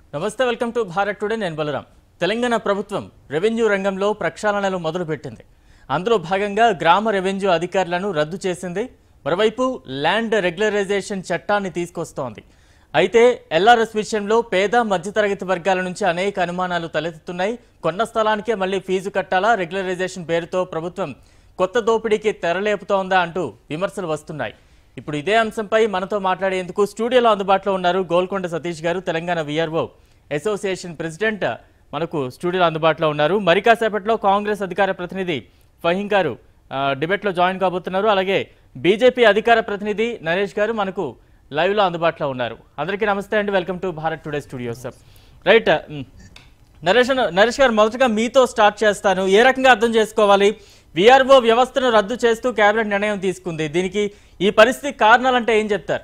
నమస్తే welcome to Bharat today నేను బలరాం తెలంగాణ ప్రభుత్వం రెవెన్యూ రంగంలో ప్రక్షాళనలు మొదలుపెట్టింది అందులో భాగంగా గ్రామ రెవెన్యూ అధికారులను రద్దు చేసింది మరోవైపు ల్యాండ్ రెగ్యులరైజేషన్ చట్టాన్ని తీసుకొస్తోంది అయితే ఎల్ఆర్ఎస్ విషయంలో పేద మధ్యతరగతి వర్గాల నుంచి అనేక అనుమానాలు తలెత్తుతున్నాయి కొన్న స్థలానికే మళ్ళీ ఫీజు కట్టాలా రెగ్యులరైజేషన్ పేరుతో ప్రభుత్వం కొత్త దోపిడీకి తెరలేపుతోందా అంటూ విమర్శలు వస్తున్నాయి ఇప్పుడు ఇదే అంశంపై మనతో మాట్లాడేందుకు స్టూడియోలో అందుబాటులో ఉన్నారు గోల్కొండ సతీష్ గారు తెలంగాణ విఆర్ఓ అసోసియేషన్ ప్రెసిడెంట్ మనకు స్టూడియోలో అందుబాటులో ఉన్నారు మరి కాసేపట్లో కాంగ్రెస్ అధికార ప్రతినిధి ఫహీం గారు ఆ, డిబేట్లో జాయిన్ కాబోతున్నారు అలాగే బీజేపీ అధికార ప్రతినిధి నరేష్ గారు మనకు లైవ్లో అందుబాటులో ఉన్నారు అందరికీ నమస్తే అండి welcome to Bharat today studio sir right hmm, Naresh అన్న- నరేష్ గారు మొదటగా మీతో స్టార్ట్ చేస్తాను ఏ రకంగా అర్థం చేసుకోవాలి విఆర్ఓ వ్యవస్థను రద్దు చేస్తూ కేబినెట్ నిర్ణయం తీసుకుంది దీనికి ఈ పరిస్థితి కారణాలంటే ఏం చెప్తారు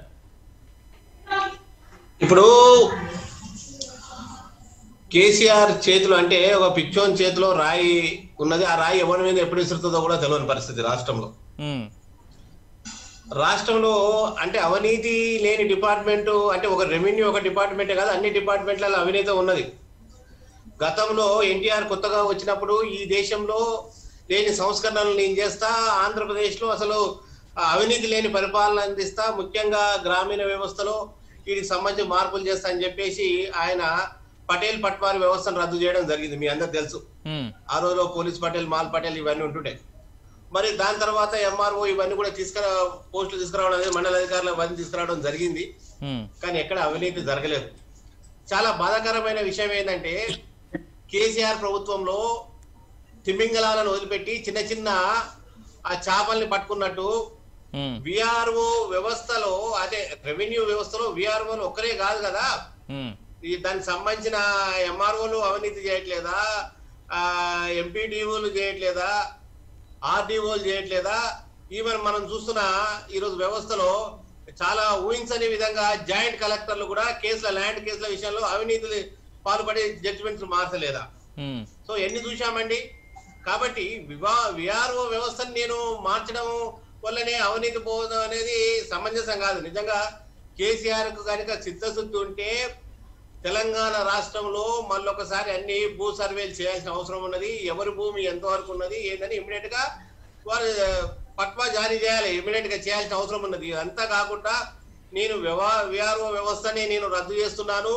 ఇప్పుడు కేసీఆర్ చేతిలో అంటే ఒక పిచ్చోన్ చేతిలో రాయి ఉన్నది ఆ రాయి ఎవరి మీద ఎప్పుడు విసురుతుందో కూడా తెలియని పరిస్థితి రాష్ట్రంలో మ్, రాష్ట్రంలో అంటే అవినీతి లేని డిపార్ట్మెంట్ అంటే ఒక రెవెన్యూ ఒక డిపార్ట్మెంటే కాదు అన్ని డిపార్ట్మెంట్లలో అవినీతి ఉన్నది గతంలో ఎన్టీఆర్ కొత్తగా వచ్చినప్పుడు ఈ దేశంలో లేని సంస్కరణలు నేను చేస్తా ఆంధ్రప్రదేశ్లో అసలు ఆ అవినీతి లేని పరిపాలన అందిస్తా ముఖ్యంగా గ్రామీణ వ్యవస్థలో వీటికి సంబంధించి మార్పులు చేస్తా అని చెప్పేసి ఆయన పటేల్ పట్వారి వ్యవస్థను రద్దు చేయడం జరిగింది మీ అందరికి తెలుసు మ్, ఆ రోజులో పోలీస్ పటేల్ మాల్ పటేల్ ఇవన్నీ ఉంటుండే మరి దాని తర్వాత ఎంఆర్ఓ ఇవన్నీ కూడా తీసుకురా పోస్టులు తీసుకురావడం అనేది మండల అధికారులు అవన్నీ తీసుకురావడం జరిగింది మ్, కానీ ఎక్కడ అవినీతి జరగలేదు చాలా బాధాకరమైన విషయం ఏంటంటే కేసీఆర్ ప్రభుత్వంలో తిమింగలాలను వదిలిపెట్టి చిన్న చిన్న ఆ చేపల్ని పట్టుకున్నట్టు మ్, విఆర్ఓ వ్యవస్థలో అదే రెవెన్యూ వ్యవస్థలో విఆర్ఓలు ఒక్కరే కాదు కదా మ్, ఈ దానికి సంబంధించిన ఎంఆర్ఓలు అవినీతి చేయట్లేదా ఎంపీడీఓలు చేయట్లేదా ఆర్డీఓలు చేయట్లేదా ఈవెన్ మనం చూస్తున్న ఈరోజు వ్యవస్థలో చాలా ఊహించని విధంగా జాయింట్ కలెక్టర్లు కూడా కేసుల ల్యాండ్ కేసుల విషయంలో అవినీతి పాల్పడి జడ్జిమెంట్స్ మార్చలేదా మ్, సో ఎన్ని చూశామండి కాబట్టి వివా విఆర్ఓ వ్యవస్థను నేను మార్చడం వల్లనే అవినీతి పోవడం అనేది సమంజసం కాదు నిజంగా కేసీఆర్ కు కనుక చిత్తశుద్ధి ఉంటే తెలంగాణ రాష్ట్రంలో మళ్ళొకసారి అన్ని భూ సర్వేలు చేయాల్సిన అవసరం ఉన్నది ఎవరి భూమి ఎంతవరకు ఉన్నది ఏందని ఇమీడియట్ గా వారు ఆ, పట్వా జారీ చేయాలి ఇమీడియట్ గా చేయాల్సిన అవసరం ఉన్నది అంతా కాకుండా నేను వ్యవా విఆర్ఓ వ్యవస్థని నేను రద్దు చేస్తున్నాను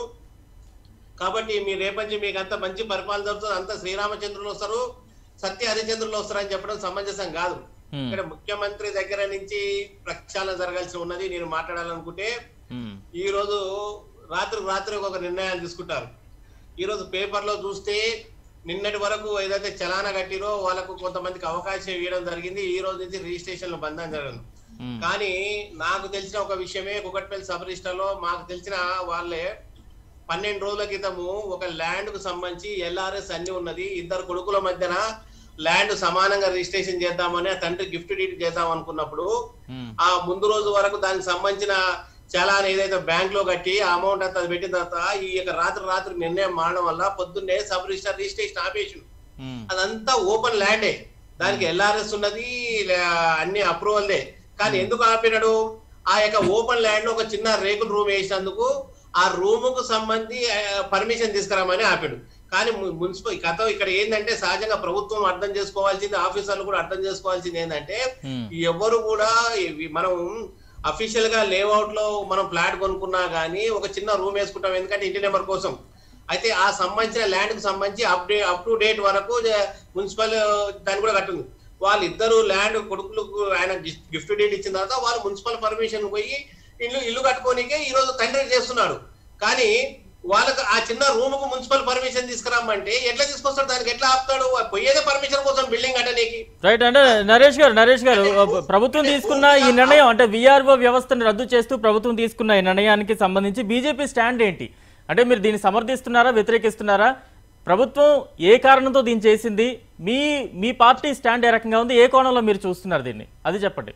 కాబట్టి మీ రేపంచి మీకు అంత మంచి పరిపాలన జరుగుతుంది అంత శ్రీరామచంద్రులు వస్తారు సత్య హరిచంద్రులు వస్తారని చెప్పడం సమంజసం కాదు మ్, ఇక్కడ ముఖ్యమంత్రి దగ్గర నుంచి ప్రక్షాళన జరగాల్సి ఉన్నది నేను మాట్లాడాలనుకుంటే మ్, ఈ రోజు రాత్రి రాత్రి ఒక నిర్ణయాలు తీసుకుంటారు ఈ రోజు పేపర్ లో చూస్తే నిన్నటి వరకు ఏదైతే చలానా కట్టిరో వాళ్ళకు కొంతమందికి అవకాశం ఇవ్వడం జరిగింది ఈ రోజు నుంచి రిజిస్ట్రేషన్లు బంధం జరగదు మ్, కానీ నాకు తెలిసిన ఒక విషయమే కుకట్పల్లి సబ్ రిజిస్టర్ లో మాకు తెలిసిన వాళ్ళే పన్నెండు రోజుల క్రితము ఒక ల్యాండ్ కు సంబంధించి ఎల్ఆర్ఎస్ అన్ని ఉన్నది ఇద్దరు కొడుకుల మధ్యన ల్యాండ్ సమానంగా రిజిస్ట్రేషన్ చేద్దామని ఆ తండ్రి గిఫ్ట్ డీడ్ చేద్దాం అనుకున్నప్పుడు మ్, ఆ ముందు రోజు వరకు దానికి సంబంధించిన చలాన్ ఏదైతే బ్యాంక్ లో కట్టి ఆ అమౌంట్ అంతా పెట్టిన తర్వాత ఈ యొక్క రాత్రి రాత్రి నిర్ణయం మారడం వల్ల పొద్దున్నే సబ్ రిజిస్టర్ రిజిస్ట్రేషన్ ఆపేసి మ్, అదంతా ఓపెన్ ల్యాండే దానికి ఎల్ఆర్ఎస్ ఉన్నది లే- అన్ని అప్రూవల్దే కానీ ఎందుకు ఆపినాడు ఆ యొక్క ఓపెన్ ల్యాండ్ లో ఒక చిన్న రేకుల రూమ్ వేసినందుకు ఆ రూమ్ కు సంబంధి పర్మిషన్ తీసుకురామని ఆపాడు కానీ ము- మున్సిపల్ కథ ఇక్కడ ఏంటంటే సహజంగా ప్రభుత్వం అర్థం చేసుకోవాల్సింది ఆఫీసర్లు కూడా అర్థం చేసుకోవాల్సింది ఏంటంటే మ్, ఎవరు కూడా ఇవి మనం అఫీషియల్ గా లేఅవుట్ లో మనం ఫ్లాట్ కొనుక్కున్నా గానీ ఒక చిన్న రూమ్ వేసుకుంటాం ఎందుకంటే ఇంటి నెంబర్ కోసం అయితే ఆ సంబంధించిన ల్యాండ్ కు సంబంధించి అప్డే అప్ టు డేట్ వరకు జ- మున్సిపల్ దాన్ని కూడా కట్టింది వాళ్ళిద్దరు ల్యాండ్ కొడుకులకు ఆయన గిఫ్ట్ డేట్ ఇచ్చిన తర్వాత వాళ్ళు మున్సిపల్ పర్మిషన్ పోయి ఇల్లు ఇల్లు కట్టుకోనికే ఈ రోజు తండ్రి చేస్తున్నాడు కానీ వాళ్ళకి ఆ చిన్న రూమ్ కు మున్సిపల్ పర్మిషన్ తీసుకురమ్మంటే ఎట్లా తీసుకొస్తాడు దానికి ఎట్లా ఆపుతాడు పోయేదే పర్మిషన్ కోసం బిల్డింగ్ కట్టడానికి రైట్ అంటే నరేష్ గారు నరేష్ గారు ప్రభుత్వం తీసుకున్న ఈ నిర్ణయం అంటే విఆర్ఓ వ్యవస్థను రద్దు చేస్తూ ప్రభుత్వం తీసుకున్న ఈ నిర్ణయానికి సంబంధించి బీజేపీ స్టాండ్ ఏంటి అంటే మీరు దీన్ని సమర్థిస్తున్నారా వ్యతిరేకిస్తున్నారా ప్రభుత్వం ఏ కారణంతో దీన్ని చేసింది మీ మీ పార్టీ స్టాండ్ ఏ రకంగా ఉంది ఏ కోణంలో మీరు చూస్తున్నారు దీన్ని అది చెప్పండి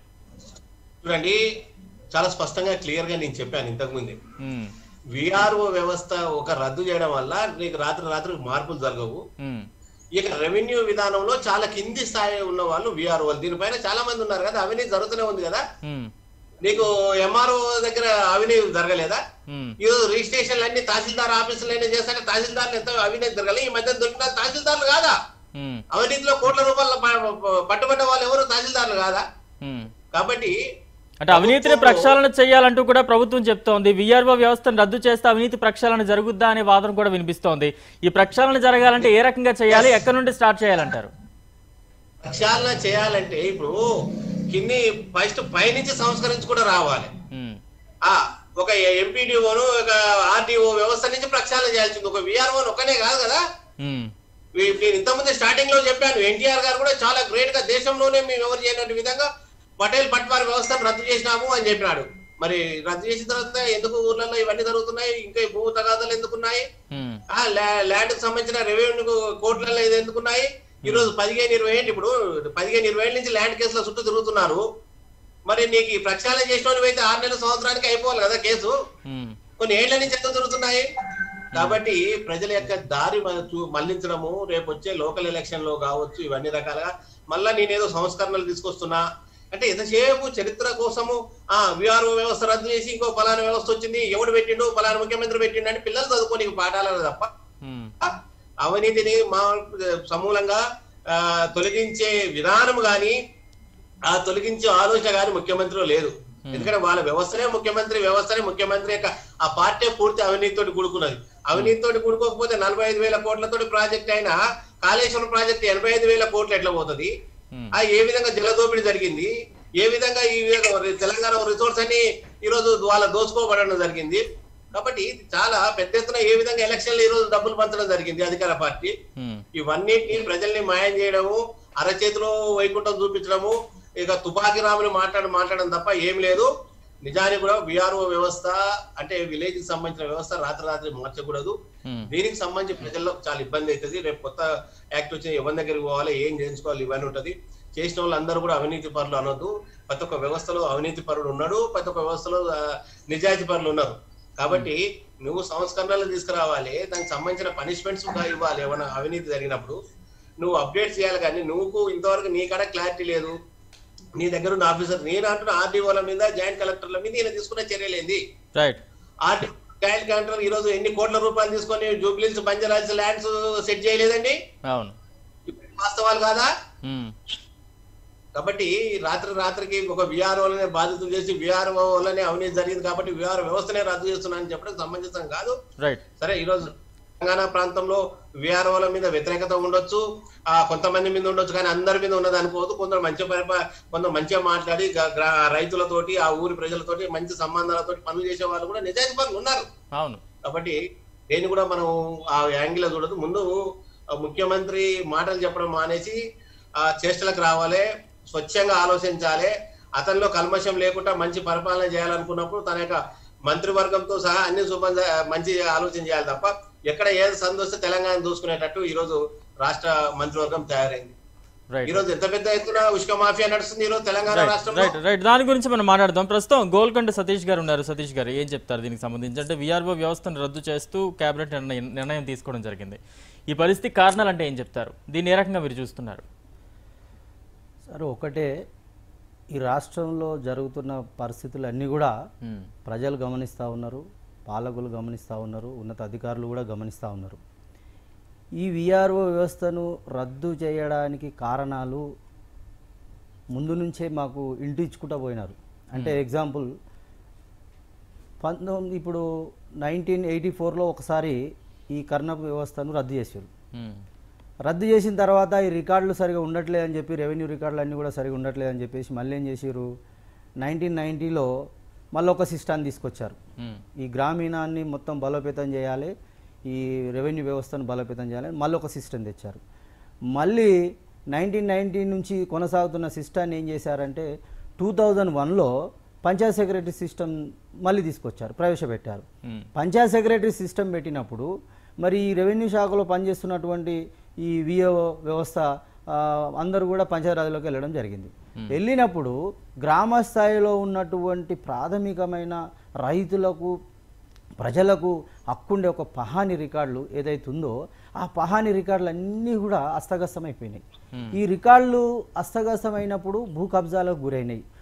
చూడండి చాలా స్పష్టంగా క్లియర్ గా నేను చెప్పాను ఇంతకు ముందే ఉమ్, విఆర్ఓ వ్యవస్థ ఒక రద్దు చేయడం వల్ల నీకు రాత్రి రాత్రి మార్పులు జరగవు ఉమ్, ఇక రెవెన్యూ విధానంలో చాలా కింది స్థాయి ఉన్న వాళ్ళు విఆర్ఓ దీనిపైన చాలా మంది ఉన్నారు కదా అవినీతి జరుగుతూనే ఉంది కదా ఉమ్, నీకు ఎంఆర్ఓ దగ్గర అవినీతి జరగలేదా ఉమ్, ఈరోజు రిజిస్ట్రేషన్లు అన్ని తహసీల్దార్ ఆఫీసులు చేస్తే తహసీల్దార్లు ఎంత అవినీతి జరగలేదు ఈ మధ్య దొరికిన తహసీల్దార్లు కాదా ఉమ్, అవినీతిలో కోట్ల రూపాయల ప- ప- పట్టుబడ్డ వాళ్ళు ఎవరు తహసీల్దార్లు కాదా ఉమ్. కాబట్టి అంటే అవినీతిని ప్రక్షాళన చేయాలంటూ కూడా ప్రభుత్వం చెప్తోంది విఆర్ఓ వ్యవస్థను రద్దు చేస్తే అవినీతి ప్రక్షాళన జరుగుద్దా అనే వాదన కూడా వినిపిస్తోంది ఈ ప్రక్షాళన జరగాలంటే ఏ రకంగా చేయాలి ఎక్కడి నుండి స్టార్ట్ చేయాలంటారు ప్రక్షాళన చేయాలంటే ఇప్పుడు కింది ఫస్ట్ పైనుంచి సంస్కరించుకుంటూ రావాలి ఉమ్, ఆ ఒక ఎంపీడీఓను ఒక ఆర్డీఓ వ్యవస్థ నుంచి ప్రక్షాళన చేయాల్సింది ఒక విఆర్ఓ ఒకనే కాదు కదా ఉమ్, వీ- నేను ఇంతకుముందు స్టార్టింగ్ లో చెప్పాను ఎన్టీఆర్ గారు కూడా చాలా గ్రేట్ గా దేశంలోనే మేము ఎవరు చేయనట్టు విధంగా పటేల్ పట్వారి వ్యవస్థను రద్దు చేసినాము అని చెప్పినాడు మరి రద్దు చేసిన తర్వాత ఎందుకు ఊర్లలో ఇవన్నీ జరుగుతున్నాయి ఇంకా ఈ భూ తగాదాలు ఎందుకున్నాయి ఉమ్, ఆ ల్యాండ్ కి సంబంధించిన రెవెన్యూ కోర్టులలో ఇది ఎందుకున్నాయి ఈ రోజు పదిహేను ఇరవై ఏంటి ఇప్పుడు పదిహేను ఇరవై ఏళ్ళ నుంచి ల్యాండ్ కేసుల చుట్టూ తిరుగుతున్నారు మరి నీకు ఈ ప్రక్షాళన చేసిన అయితే ఆరు నెలల సంవత్సరానికి అయిపోవాలి కదా కేసు ఉమ్, కొన్ని ఏళ్ల నుంచి ఎందుకు తిరుగుతున్నాయి కాబట్టి ప్రజల యొక్క దారి మన- చూ- మళ్లించడము రేపు వచ్చే లోకల్ ఎలక్షన్ లో కావచ్చు ఇవన్నీ రకాలుగా మళ్ళా నేనేదో సంస్కరణలు తీసుకొస్తున్నా అంటే ఎంతసేపు చరిత్ర కోసము ఆ విఆర్ఓ వ్యవస్థ రద్దు చేసి ఇంకో పలానా వ్యవస్థ వచ్చింది ఎవడు పెట్టిండు పలానా ముఖ్యమంత్రి పెట్టిండు అని పిల్లలు చదువుకోని పాఠాలను తప్ప ఉమ్, అవినీతిని మా సమూలంగా ఆ, తొలగించే విధానం గాని ఆ తొలగించే ఆలోచన గాని ముఖ్యమంత్రిలో లేదు ఎందుకంటే వాళ్ళ వ్యవస్థనే ముఖ్యమంత్రి వ్యవస్థనే ముఖ్యమంత్రి యొక్క ఆ పార్టీ పూర్తి అవినీతితోటి కూడుకున్నది అవినీతితోటి కూడుకోకపోతే నలభై ఐదు వేల కోట్లతోటి ప్రాజెక్ట్ అయినా కాళేశ్వరం ప్రాజెక్ట్ ఎనభై ఐదు వేల కోట్లు ఎట్లా పోతుంది ఉమ్, ఆ ఏ విధంగా జలదోపిడీ జరిగింది ఏ విధంగా ఈ విధంగా తెలంగాణ రిసోర్స్ అన్ని ఈ రోజు వాళ్ళ దోచుకోబడడం జరిగింది కాబట్టి ఇది చాలా పెద్ద ఎత్తున ఏ విధంగా ఎలక్షన్లు ఈ రోజు డబ్బులు పంచడం జరిగింది అధికార పార్టీ ఉమ్, ఇవన్నిటిని ప్రజల్ని మాయం చేయడము అరచేతిలో వైకుంఠం చూపించడము ఇక తుపాకీ రాముని మాట్లాడి మాట్లాడడం తప్ప ఏం లేదు నిజానికి కూడా విఆర్ఓ వ్యవస్థ అంటే విలేజ్ కి సంబంధించిన వ్యవస్థ రాత్రి రాత్రి మార్చకూడదు ఉమ్, దీనికి సంబంధించి ప్రజల్లో చాలా ఇబ్బంది అవుతుంది రేపు కొత్త యాక్ట్ వచ్చి ఎవరి దగ్గరికి పోవాలి ఏం చేయించుకోవాలి ఇవన్నీ ఉంటది చేసిన వాళ్ళు అందరూ కూడా అవినీతి పరులు అనొద్దు ప్రతి ఒక్క వ్యవస్థలో అవినీతి పరుడు ఉన్నాడు ప్రతి ఒక్క వ్యవస్థలో ఆ, నిజాయితీ పరులు ఉన్నారు కాబట్టి నువ్వు సంస్కరణలు తీసుకురావాలి దానికి సంబంధించిన పనిష్మెంట్స్ ఇవ్వాలి ఏమైనా అవినీతి జరిగినప్పుడు నువ్వు అప్డేట్ చేయాలి కానీ నువ్వు ఇంతవరకు నీకాడ క్లారిటీ లేదు నీ దగ్గర ఉన్న ఆఫీసర్ నేను అంటున్న ఆర్డీఓల మీద జాయింట్ కలెక్టర్ల మీద ఈయన తీసుకున్న చర్యలేంది రైట్ ఆర్టీ జాయింట్ కలెక్టర్ ఈ రోజు ఎన్ని కోట్ల రూపాయలు తీసుకొని జూబ్లీస్ బంజరాజ్ ల్యాండ్స్ సెట్ చేయలేదండి అవును ఇవన్నీ వాస్తవాలు కాదా ఉమ్, కాబట్టి రాత్రి రాత్రికి ఒక విఆర్ఓలనే బాధితులు చేసి విఆర్ఓ వల్లనే అవినీతి జరిగింది కాబట్టి విఆర్ వ్యవస్థనే రద్దు చేస్తున్నానని చెప్పడం సమంజసం కాదు రైట్ సరే ఈ రోజు తెలంగాణ ప్రాంతంలో విఆర్ఓల మీద వ్యతిరేకత ఉండొచ్చు ఆ కొంతమంది మీద ఉండొచ్చు కానీ అందరి మీద ఉన్నది అనుకోవద్దు కొందరు మంచి పరిప కొందరు మంచిగా మాట్లాడి గ- గ్రా- రైతులతోటి ఆ ఊరి ప్రజలతోటి మంచి సంబంధాలతోటి పనులు చేసే వాళ్ళు కూడా నిజాయితీ పనులు ఉన్నారు అవును కాబట్టి దేన్ని కూడా మనం ఆ యాంగిల్ చూడదు ముందు ఆ ముఖ్యమంత్రి మాటలు చెప్పడం మానేసి ఆ చేష్టలకు రావాలి స్వచ్ఛంగా ఆలోచించాలి అతనిలో కల్మషం లేకుండా మంచి పరిపాలన చేయాలనుకున్నప్పుడు తన యొక్క మంత్రివర్గంతో సహా అన్ని శుభ్రం చే- మంచి ఆలోచన చేయాలి తప్ప ఎక్కడ ఏది సందోస్తే తెలంగాణ దూసుకునేటట్టు ఈ రోజు రాష్ట్ర మంత్రివర్గం తయారైంది రైట్ ఈ రోజు ఎంత పెద్ద ఎత్తున ఉష్క మాఫియా నడుస్తుంది ఈ రోజు తెలంగాణ రైట్ రాష్ట్రంలో రైట్ రైట్ దాని గురించి మనం మాట్లాడదాం ప్రస్తుతం గోల్కొండ సతీష్ గారు ఉన్నారు సతీష్ గారు ఏం చెప్తారు దీనికి సంబంధించి అంటే విఆర్ఓ వ్యవస్థను రద్దు చేస్తూ కేబినెట్ నిర్ణయం నిర్ణయం తీసుకోవడం జరిగింది ఈ పరిస్థితి కారణాలు అంటే ఏం చెప్తారు దీన్ని ఏ రకంగా మీరు చూస్తున్నారు సార్ ఒకటే ఈ రాష్ట్రంలో జరుగుతున్న పరిస్థితులు అన్నీ కూడా ఉమ్, ప్రజలు గమనిస్తూ ఉన్నారు పాలకులు గమనిస్తూ ఉన్నారు ఉన్నత అధికారులు కూడా గమనిస్తూ ఉన్నారు ఈ విఆర్ఓ వ్యవస్థను రద్దు చేయడానికి కారణాలు ముందు నుంచే మాకు ఇంటించుకుంటూ పోయినారు అంటే ఎగ్జాంపుల్ పంతొమ్మిది ఇప్పుడు నైన్టీన్ ఎయిటీ ఫోర్లో ఒకసారి ఈ కర్ణపు వ్యవస్థను రద్దు చేశారు ఉమ్, రద్దు చేసిన తర్వాత ఈ రికార్డులు సరిగా ఉండట్లేదు అని చెప్పి రెవెన్యూ రికార్డులు అన్నీ కూడా సరిగా ఉండట్లేదు అని చెప్పేసి మళ్ళీ ఏం చేసారు నైన్టీన్ నైంటీలో మళ్ళీ ఒక సిస్టాన్ని తీసుకొచ్చారు ఉమ్, ఈ గ్రామీణాన్ని మొత్తం బలోపేతం చేయాలి ఈ రెవెన్యూ వ్యవస్థను బలోపేతం చేయాలి మళ్ళీ ఒక సిస్టమ్ తెచ్చారు మళ్ళీ నైన్టీన్ నైన్టీ నుంచి కొనసాగుతున్న సిస్టాన్ని ఏం చేశారంటే టూ థౌజండ్ వన్లో పంచాయత్ సెక్రటరీ సిస్టమ్ మళ్ళీ తీసుకొచ్చారు ప్రవేశపెట్టారు ఉమ్, పంచాయత్ సెక్రటరీ సిస్టమ్ పెట్టినప్పుడు మరి ఈ రెవెన్యూ శాఖలో పనిచేస్తున్నటువంటి ఈ విఓ వ్యవస్థ ఆ, అందరూ కూడా పంచాయతీరాజ్లోకి వెళ్ళడం జరిగింది వెళ్ళినప్పుడు గ్రామ స్థాయిలో ఉన్నటువంటి ప్రాథమికమైన రైతులకు ప్రజలకు హక్కుండే ఒక పహాని రికార్డులు ఏదైతే ఉందో ఆ పహాని రికార్డులు అన్నీ కూడా అస్తగస్తమైపోయినాయి ఈ రికార్డులు అస్తగస్తమైనప్పుడు భూ కబ్జాలకు గురైనాయి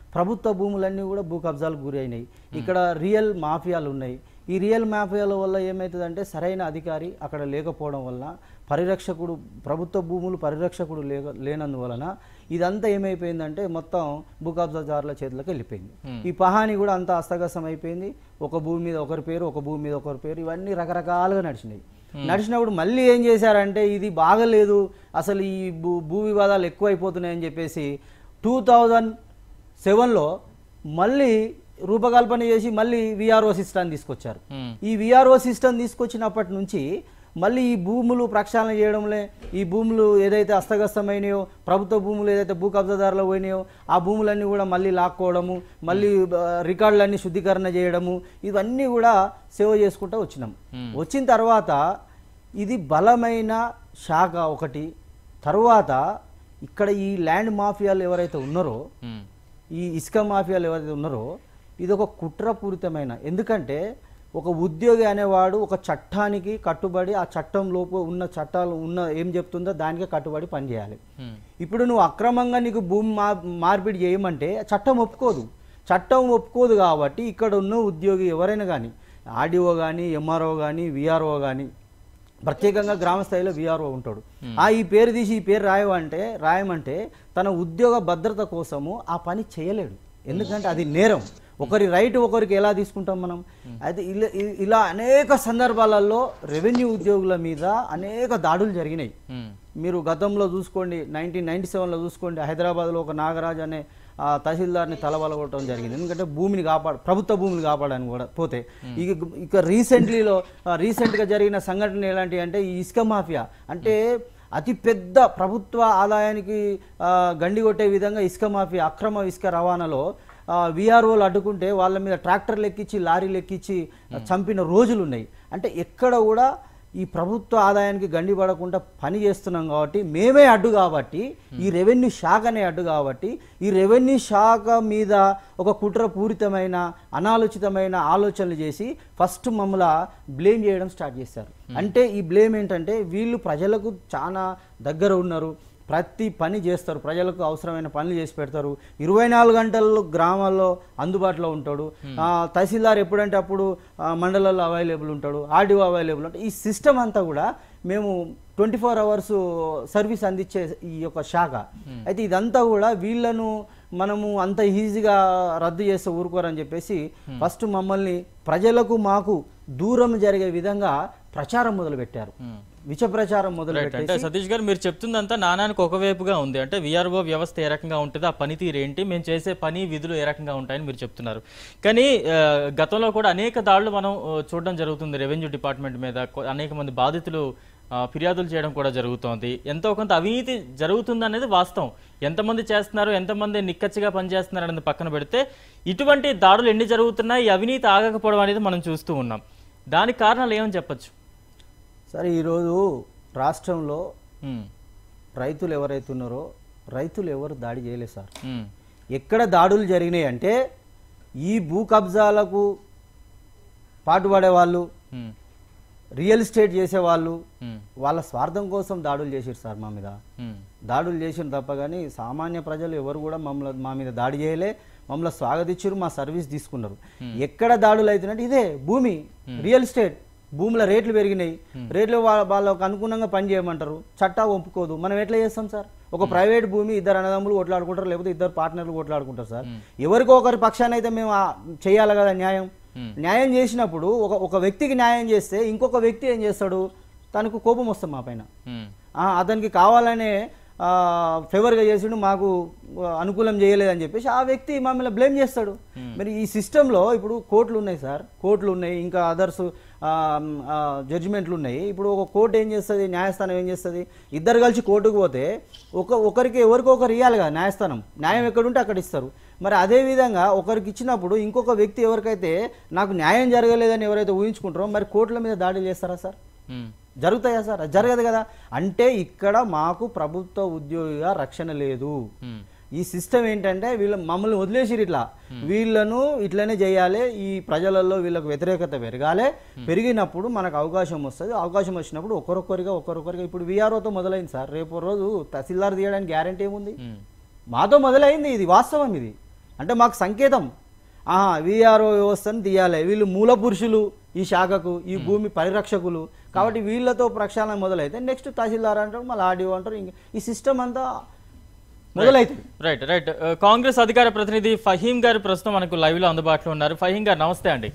ప్రభుత్వ భూములన్నీ కూడా భూ కబ్జాలకు గురి అయినాయి ఇక్కడ రియల్ మాఫియాలు ఉన్నాయి ఈ రియల్ మాఫియాల వల్ల ఏమవుతుందంటే సరైన అధికారి అక్కడ లేకపోవడం వలన పరిరక్షకుడు ప్రభుత్వ భూములు పరిరక్షకుడు లేక లేనందువలన ఇదంతా ఏమైపోయిందంటే మొత్తం భూ కబ్జాదారుల చేతులకు వెళ్ళిపోయింది ఈ పహాని కూడా అంతా అస్తగసం అయిపోయింది ఒక భూమి మీద ఒకరి పేరు ఒక భూమి మీద ఒకరి పేరు ఇవన్నీ రకరకాలుగా నడిచినాయి నడిచినప్పుడు మళ్ళీ ఏం చేశారంటే ఇది బాగలేదు అసలు ఈ భూ భూ వివాదాలు ఎక్కువైపోతున్నాయని చెప్పేసి టూ థౌజండ్ సెవెన్లో మళ్ళీ రూపకల్పన చేసి మళ్ళీ విఆర్ఓ సిస్టమ్ తీసుకొచ్చారు ఉమ్, ఈ విఆర్ఓ సిస్టమ్ తీసుకొచ్చినప్పటి నుంచి మళ్ళీ ఈ భూములు ప్రక్షాళన చేయడంలో ఈ భూములు ఏదైతే అస్తగస్తమైనాయో ప్రభుత్వ భూములు ఏదైతే భూ కబ్జాదారులు పోయినాయో ఆ భూములన్నీ కూడా మళ్ళీ లాక్కోవడము మళ్ళీ ఆ, రికార్డులన్నీ శుద్ధీకరణ చేయడము ఇవన్నీ కూడా సేవ చేసుకుంటూ వచ్చినాం వచ్చిన తర్వాత ఇది బలమైన శాఖ ఒకటి తర్వాత ఇక్కడ ఈ ల్యాండ్ మాఫియాలు ఎవరైతే ఉన్నారో ఉమ్, ఈ ఇసుక మాఫియాలు ఎవరైతే ఉన్నారో ఇది ఒక కుట్రపూరితమైన ఎందుకంటే ఒక ఉద్యోగి అనేవాడు ఒక చట్టానికి కట్టుబడి ఆ చట్టం లోపు ఉన్న చట్టాలు ఉన్న ఏం చెప్తుందో దానికే కట్టుబడి పనిచేయాలి ఉమ్, ఇప్పుడు నువ్వు అక్రమంగా నీకు భూమి మా మార్పిడి చేయమంటే చట్టం ఒప్పుకోదు చట్టం ఒప్పుకోదు కాబట్టి ఇక్కడ ఉన్న ఉద్యోగి ఎవరైనా కానీ ఆర్డీఓ కానీ ఎంఆర్ఓ కానీ విఆర్ఓ కానీ ప్రత్యేకంగా గ్రామ స్థాయిలో విఆర్ఓ ఉంటాడు ఆ ఈ పేరు తీసి ఈ పేరు రాయమంటే రాయమంటే తన ఉద్యోగ భద్రత కోసము ఆ పని చేయలేడు ఎందుకంటే అది నేరం ఒకరి రైట్ ఒకరికి ఎలా తీసుకుంటాం మనం అయితే ఇలా ఇలా అనేక సందర్భాలలో రెవెన్యూ ఉద్యోగుల మీద అనేక దాడులు జరిగినాయి ఉమ్, మీరు గతంలో చూసుకోండి నైన్టీన్ నైన్టీ సెవెన్లో చూసుకోండి హైదరాబాద్లో ఒక నాగరాజ్ అనే ఆ, తహసీల్దార్ని తలబలగొట్టడం జరిగింది ఎందుకంటే భూమిని కాపాడు ప్రభుత్వ భూమిని కాపాడని కూడా పోతే ఇక ఇక రీసెంట్లీలో రీసెంట్గా జరిగిన సంఘటన ఎలాంటి అంటే ఈ ఇసుక మాఫియా అంటే అతి పెద్ద ప్రభుత్వ ఆదాయానికి ఆ, గండి కొట్టే విధంగా ఇసుక మాఫియా అక్రమ ఇసుక రవాణాలో విఆర్ఓలు అడ్డుకుంటే వాళ్ళ మీద ట్రాక్టర్లు ఎక్కించి లారీలు ఎక్కించి చంపిన రోజులు ఉన్నాయి అంటే ఎక్కడ కూడా ఈ ప్రభుత్వ ఆదాయానికి గండి పడకుండా పని చేస్తున్నాం కాబట్టి మేమే అడ్డు కాబట్టి ఈ రెవెన్యూ శాఖనే అడ్డు కాబట్టి ఈ రెవెన్యూ శాఖ మీద ఒక కుట్రపూరితమైన అనాలోచితమైన ఆలోచనలు చేసి ఫస్ట్ మమ్మల్ని బ్లేమ్ చేయడం స్టార్ట్ చేశారు అంటే ఈ బ్లేమ్ ఏంటంటే వీళ్ళు ప్రజలకు చాలా దగ్గర ఉన్నారు ప్రతి పని చేస్తారు ప్రజలకు అవసరమైన పనులు చేసి పెడతారు ఇరవై నాలుగు గంటల్లో గ్రామాల్లో అందుబాటులో ఉంటాడు ఆ, తహసీల్దార్ ఎప్పుడంటే అప్పుడు ఆ, మండలాల్లో అవైలబుల్ ఉంటాడు ఆర్డీఓ అవైలబుల్ ఉంటాడు ఈ సిస్టమ్ అంతా కూడా మేము ట్వంటీ ఫోర్ అవర్స్ సర్వీస్ అందించే ఈ యొక్క శాఖ అయితే ఇదంతా కూడా వీళ్ళను మనము అంత ఈజీగా రద్దు చేస్తే ఊరుకోరని చెప్పేసి ఫస్ట్ మమ్మల్ని ప్రజలకు మాకు దూరం జరిగే విధంగా ప్రచారం మొదలుపెట్టారు ఉమ్. విష ప్రచారం మొదలు రైట్ అంటే సతీష్ గారు మీరు చెప్తుందంతా నానానికి ఒకవైపుగా ఉంది అంటే విఆర్ఓ వ్యవస్థ ఏ రకంగా ఉంటుంది ఆ పనితీరు ఏంటి మేము చేసే పని విధులు ఏ రకంగా ఉంటాయని మీరు చెప్తున్నారు కానీ ఆ, గతంలో కూడా అనేక దాడులు మనం ఆ, చూడడం జరుగుతుంది రెవెన్యూ డిపార్ట్మెంట్ మీద కొ- అనేక మంది బాధితులు ఆ, ఫిర్యాదులు చేయడం కూడా జరుగుతోంది ఎంతో కొంత అవినీతి జరుగుతుంది అనేది వాస్తవం ఎంతమంది చేస్తున్నారు ఎంతమంది నిక్కచ్చిగా పనిచేస్తున్నారు అనేది పక్కన పెడితే ఇటువంటి దాడులు ఎన్ని జరుగుతున్నాయి ఈ అవినీతి ఆగకపోవడం అనేది మనం చూస్తూ ఉన్నాం దానికి కారణాలు ఏమని చెప్పొచ్చు సరే ఈరోజు రాష్ట్రంలో ఉమ్, రైతులు ఎవరైతే ఉన్నారో రైతులు ఎవరు దాడి చేయలేదు సార్ ఉమ్, ఎక్కడ దాడులు జరిగినాయి అంటే ఈ భూ కబ్జాలకు పాటుపడే వాళ్ళు ఉమ్, రియల్ ఎస్టేట్ చేసేవాళ్ళు ఉమ్, వాళ్ళ స్వార్థం కోసం దాడులు చేసారు సార్ మా మీద ఉమ్. దాడులు చేసిన తప్ప కానీ సామాన్య ప్రజలు ఎవరు కూడా మమ్మల్ని మా మీద దాడి చేయలే మమ్మల్ని స్వాగతించారు మా సర్వీస్ తీసుకున్నారు ఎక్కడ దాడులు అవుతున్నట్టు ఇదే భూమి రియల్ ఎస్టేట్ భూముల రేట్లు పెరిగినాయి రేట్లు వా- వాళ్ళకు అనుగుణంగా పని చేయమంటారు చట్టా ఒప్పుకోదు మనం ఎట్లా చేస్తాం సార్ ఒక ప్రైవేట్ భూమి ఇద్దరు అన్నదమ్ములు కొట్లాడుకుంటారు లేకపోతే ఇద్దరు పార్ట్నర్లు కొట్లాడుకుంటారు సార్ ఎవరికో ఒకరి పక్షాన అయితే మేము ఆ చేయాలి కదా న్యాయం న్యాయం చేసినప్పుడు ఒక ఒక వ్యక్తికి న్యాయం చేస్తే ఇంకొక వ్యక్తి ఏం చేస్తాడు తనకు కోపం వస్తుంది మా పైన ఉమ్, ఆ, అతనికి కావాలనే ఆ, ఫేవర్గా చేసిండు మాకు ఆ, అనుకూలం చేయలేదని చెప్పేసి ఆ వ్యక్తి మమ్మల్ని బ్లేమ్ చేస్తాడు మరి ఈ సిస్టంలో ఇప్పుడు కోర్టులు ఉన్నాయి సార్ కోర్టులు ఉన్నాయి ఇంకా అదర్స్ జడ్జిమెంట్లు ఉన్నాయి ఇప్పుడు ఒక కోర్టు ఏం చేస్తుంది న్యాయస్థానం ఏం చేస్తుంది ఇద్దరు కలిసి కోర్టుకు పోతే ఒక ఒకరికి ఎవరికో ఒకరు ఇవ్వాలి కదా న్యాయస్థానం న్యాయం ఎక్కడుంటే అక్కడ ఇస్తారు మరి అదే విధంగా ఒకరికి ఇచ్చినప్పుడు ఇంకొక వ్యక్తి ఎవరికైతే నాకు న్యాయం జరగలేదని ఎవరైతే ఊహించుకుంటారో మరి కోర్టుల మీద దాడులు చేస్తారా సార్ ఉమ్, జరుగుతాయా సార్ అది జరగదు కదా అంటే ఇక్కడ మాకు ప్రభుత్వ ఉద్యోగిగా రక్షణ లేదు ఉమ్, ఈ సిస్టమ్ ఏంటంటే వీళ్ళ మమ్మల్ని వదిలేసిరు ఇట్లా వీళ్ళను ఇట్లనే చేయాలి ఈ ప్రజలలో వీళ్ళకు వ్యతిరేకత పెరగాలి పెరిగినప్పుడు మనకు అవకాశం వస్తుంది అవకాశం వచ్చినప్పుడు ఒకరొకరిగా ఒకరొకరిగా ఇప్పుడు విఆర్ఓతో మొదలైంది సార్ రేపు రోజు తహసీల్దార్ తీయడానికి గ్యారంటీ ఏముంది ఉమ్, మాతో మొదలైంది ఇది వాస్తవం ఇది అంటే మాకు సంకేతం ఆహా విఆర్ఓ వ్యవస్థను తీయాలి వీళ్ళు మూల పురుషులు ఈ శాఖకు ఈ భూమి పరిరక్షకులు కాబట్టి వీళ్ళతో ప్రక్షాళన మొదలైతే నెక్స్ట్ తహసీల్దార్ అంటారు మళ్ళీ ఆర్డీఓ అంటారు ఇంకా ఈ సిస్టమ్ అంతా మొదలవుతుంది రైట్ రైట్ ఆ, కాంగ్రెస్ అధికార ప్రతినిధి ఫహీం గారు ప్రస్తుతం మనకు లైవ్ లో అందుబాటులో ఉన్నారు ఫహీం గారు నమస్తే అండి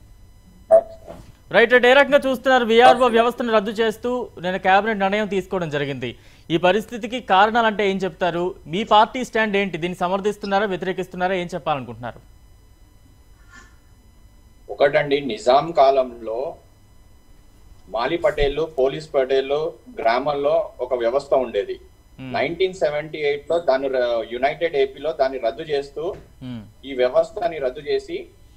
రైట్ రైట్ ఏ రకంగా చూస్తున్నారు విఆర్ఓ వ్యవస్థను రద్దు చేస్తూ నేను కేబినెట్ నిర్ణయం తీసుకోవడం జరిగింది ఈ పరిస్థితికి కారణాలు అంటే ఏం చెప్తారు మీ పార్టీ స్టాండ్ ఏంటి దీన్ని సమర్థిస్తున్నారా వ్యతిరేకిస్తున్నారా ఏం చెప్పాలనుకుంటున్నారు ఒకటండి నిజాం కాలంలో మాలి పటేల్ పోలీస్ పటేల్ గ్రామంలో ఒక వ్యవస్థ ఉండేది నైన్టీన్ సెవెంటీ ఎయిట్ లో దాన్ని ర- యునైటెడ్ ఏపీలో దాన్ని రద్దు చేస్తూ ఉమ్, ఈ వ్యవస్థని రద్దు చేసి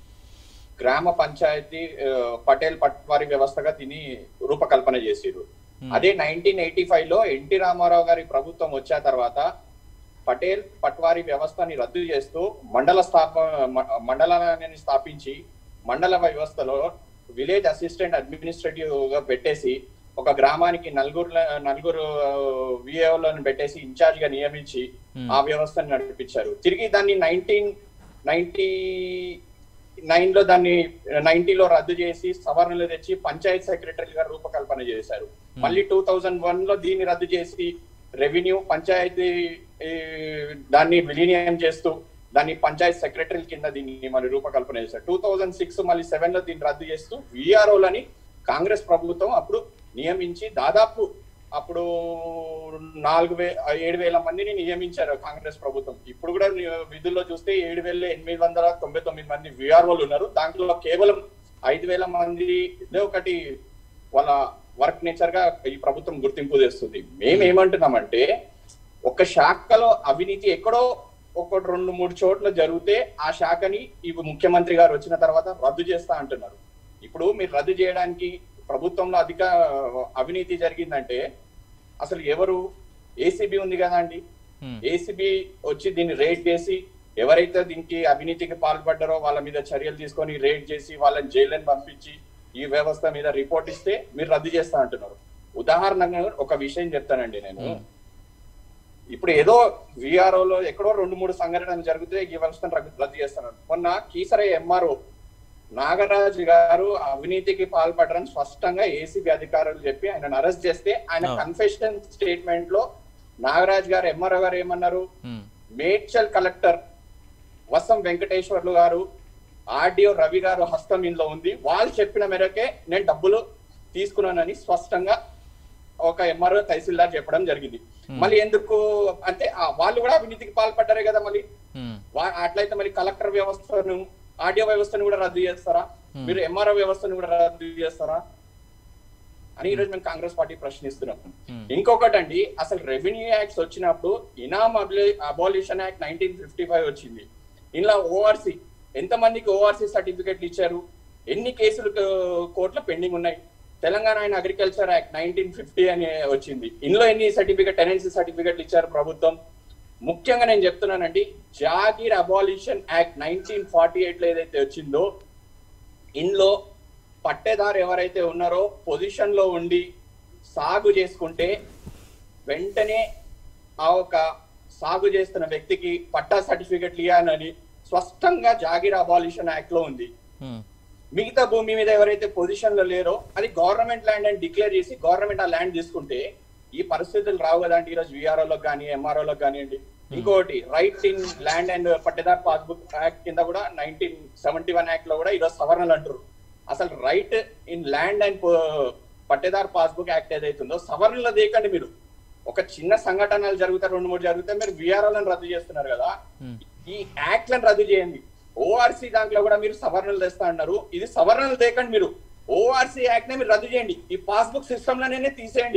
గ్రామ పంచాయతీ ఆ, పటేల్ పట్వారి వ్యవస్థగా దీన్ని రూపకల్పన చేసిరు అదే నైన్టీన్ ఎయిటీ ఫైవ్ లో ఎన్టీ రామారావు గారి ప్రభుత్వం వచ్చే తర్వాత పటేల్ పట్వారీ వ్యవస్థని రద్దు చేస్తూ మండల స్థాప మ- మండలాన్ని స్థాపించి మండల వ్యవస్థలో విలేజ్ అసిస్టెంట్ అడ్మినిస్ట్రేటివ్ గా పెట్టేసి ఒక గ్రామానికి నలుగురు నలుగురు విఏఓలను పెట్టేసి ఇన్ఛార్జ్ గా నియమించి ఆ వ్యవస్థను నడిపించారు తిరిగి దాన్ని నైన్టీన్ నైన్టీ నైన్ లో దాన్ని నైన్టీలో రద్దు చేసి సవరణలు తెచ్చి పంచాయత్ సెక్రటరీ గా రూపకల్పన చేశారు మళ్ళీ టూ థౌజండ్ వన్ లో దీన్ని రద్దు చేసి రెవెన్యూ పంచాయతీ ఈ, దాన్ని విలీనం చేస్తూ దాన్ని పంచాయత్ సెక్రటరీ కింద దీన్ని మరి రూపకల్పన చేశారు టూ థౌజండ్ సిక్స్ మళ్ళీ సెవెన్ లో దీన్ని రద్దు చేస్తూ విఆర్ఓలని కాంగ్రెస్ ప్రభుత్వం అప్పుడు నియమించి దాదాపు అప్పుడు నాలుగు వే ఏడు వేల మందిని నియమించారు కాంగ్రెస్ ప్రభుత్వం ఇప్పుడు కూడా ని- విధుల్లో చూస్తే ఏడు వేల ఎనిమిది వందల తొంభై తొమ్మిది మంది విఆర్ఓలు ఉన్నారు దాంట్లో కేవలం ఐదు వేల మంది ఒకటి వాళ్ళ వర్క్ నేచర్ గా ఈ ప్రభుత్వం గుర్తింపు చేస్తుంది మేము ఏమంటున్నామంటే ఒక శాఖలో అవినీతి ఎక్కడో ఒక రెండు మూడు చోట్ల జరిగితే ఆ శాఖని ఈ ముఖ్యమంత్రి గారు వచ్చిన తర్వాత రద్దు చేస్తా అంటున్నారు ఇప్పుడు మీరు రద్దు చేయడానికి ప్రభుత్వంలో అధిక అవినీతి జరిగిందంటే అసలు ఎవరు ఏసీబీ ఉంది కదా అండి Hmm. ఏసీబీ వచ్చి దీన్ని రేట్ చేసి ఎవరైతే దీనికి అవినీతికి పాల్పడ్డారో వాళ్ళ మీద చర్యలు తీసుకొని రేట్ చేసి వాళ్ళని జైలుని పంపించి ఈ వ్యవస్థ మీద రిపోర్ట్ ఇస్తే మీరు రద్దు చేస్తా అంటున్నారు ఉదాహరణగా ఒక విషయం చెప్తానండి నేను ఇప్పుడు ఏదో VRO లో ఎక్కడో రెండు మూడు సంఘటనలు జరిగితే ఈ వ్యవస్థను రద్దు రద్దు చేస్తున్నారు మొన్న కీసర ఎంఆర్ఓ నాగరాజు గారు అవినీతికి పాల్పడరని స్పష్టంగా ఏసీబీ అధికారులు చెప్పి ఆయన అరెస్ట్ చేస్తే ఆయన Oh. కన్ఫెషన్ స్టేట్మెంట్ లో నాగరాజు గారు ఎంఆర్ఓ గారు ఏమన్నారు ఉమ్, మేడ్చల్ కలెక్టర్ వసం వెంకటేశ్వర్లు గారు ఆర్డీఓ రవి గారు హస్తం ఇందులో ఉంది వాళ్ళు చెప్పిన మేరకే నేను డబ్బులు తీసుకున్నానని స్పష్టంగా ఒక ఎంఆర్ఓ తహసీల్దార్ చెప్పడం జరిగింది మళ్ళీ ఎందుకు అంటే ఆ వాళ్ళు కూడా అవినీతికి పాల్పడ్డారే కదా మళ్ళీ ఉమ్, వా- అట్లయితే మరి కలెక్టర్ వ్యవస్థను ఆర్డీఓ వ్యవస్థను కూడా రద్దు చేస్తారా మీరు ఎంఆర్ఓ వ్యవస్థను కూడా రద్దు చేస్తారా అని ఈరోజు మేము కాంగ్రెస్ పార్టీ ప్రశ్నిస్తున్నాం Hmm. ఇంకొకటి అండి అసలు రెవెన్యూ యాక్ట్స్ వచ్చినప్పుడు Inam abolition act nineteen fifty five వచ్చింది ఇందులో ఓఆర్సి ఎంత మందికి ఓఆర్సి సర్టిఫికెట్లు ఇచ్చారు ఎన్ని కేసులు కో- కోర్టులో పెండింగ్ ఉన్నాయి Telangana and agriculture act nineteen fifty అని వచ్చింది ఇందులో ఎన్ని సర్టిఫికెట్ టెనెన్సీ సర్టిఫికెట్లు ఇచ్చారు ప్రభుత్వం ముఖ్యంగా నేను చెప్తున్నానండి Jagir abolition act nineteen forty eight లో ఏదైతే వచ్చిందో ఇందులో పట్టేదారు ఎవరైతే ఉన్నారో పొజిషన్ లో ఉండి సాగు చేసుకుంటే వెంటనే ఆ ఒక సాగు చేస్తున్న వ్యక్తికి పట్టా సర్టిఫికెట్లు ఇవ్వాలని స్పష్టంగా జాగీర్ అబాలిషన్ యాక్ట్ లో ఉంది ఉమ్, మిగతా భూమి మీద ఎవరైతే పొజిషన్ లో లేరో అది గవర్నమెంట్ ల్యాండ్ అని డిక్లేర్ చేసి గవర్నమెంట్ ఆ ల్యాండ్ తీసుకుంటే ఈ పరిస్థితులు రావు కదండి ఈరోజు విఆర్ఓలకు కానీ ఎంఆర్ఓలకు కానివ్వండి ఇంకోటి right in land and pattedar passbook act కింద కూడా నైన్టీన్ సెవెంటీ వన్ యాక్ట్ లో కూడా ఈరోజు సవరణలు అంటారు అసలు right in land and pattedar passbook act ఏదైతుందో సవరణలు దేకండి మీరు ఒక చిన్న సంఘటనలు జరుగుతాయి రెండు మూడు జరిగితే మీరు విఆర్ఓలను రద్దు చేస్తున్నారు కదా ఉమ్, ఈ యాక్ట్ లను రద్దు చేయండి ఓఆర్సీ దాంట్లో కూడా మీరు సవరణలు తెస్తా అన్నారు ఇది సవరణలు తేకండి మీరు ఓఆర్సీ యాక్ట్ ని మీరు రద్దు చేయండి ఈ పాస్బుక్ సిస్టమ్ లోనే తీసేయండి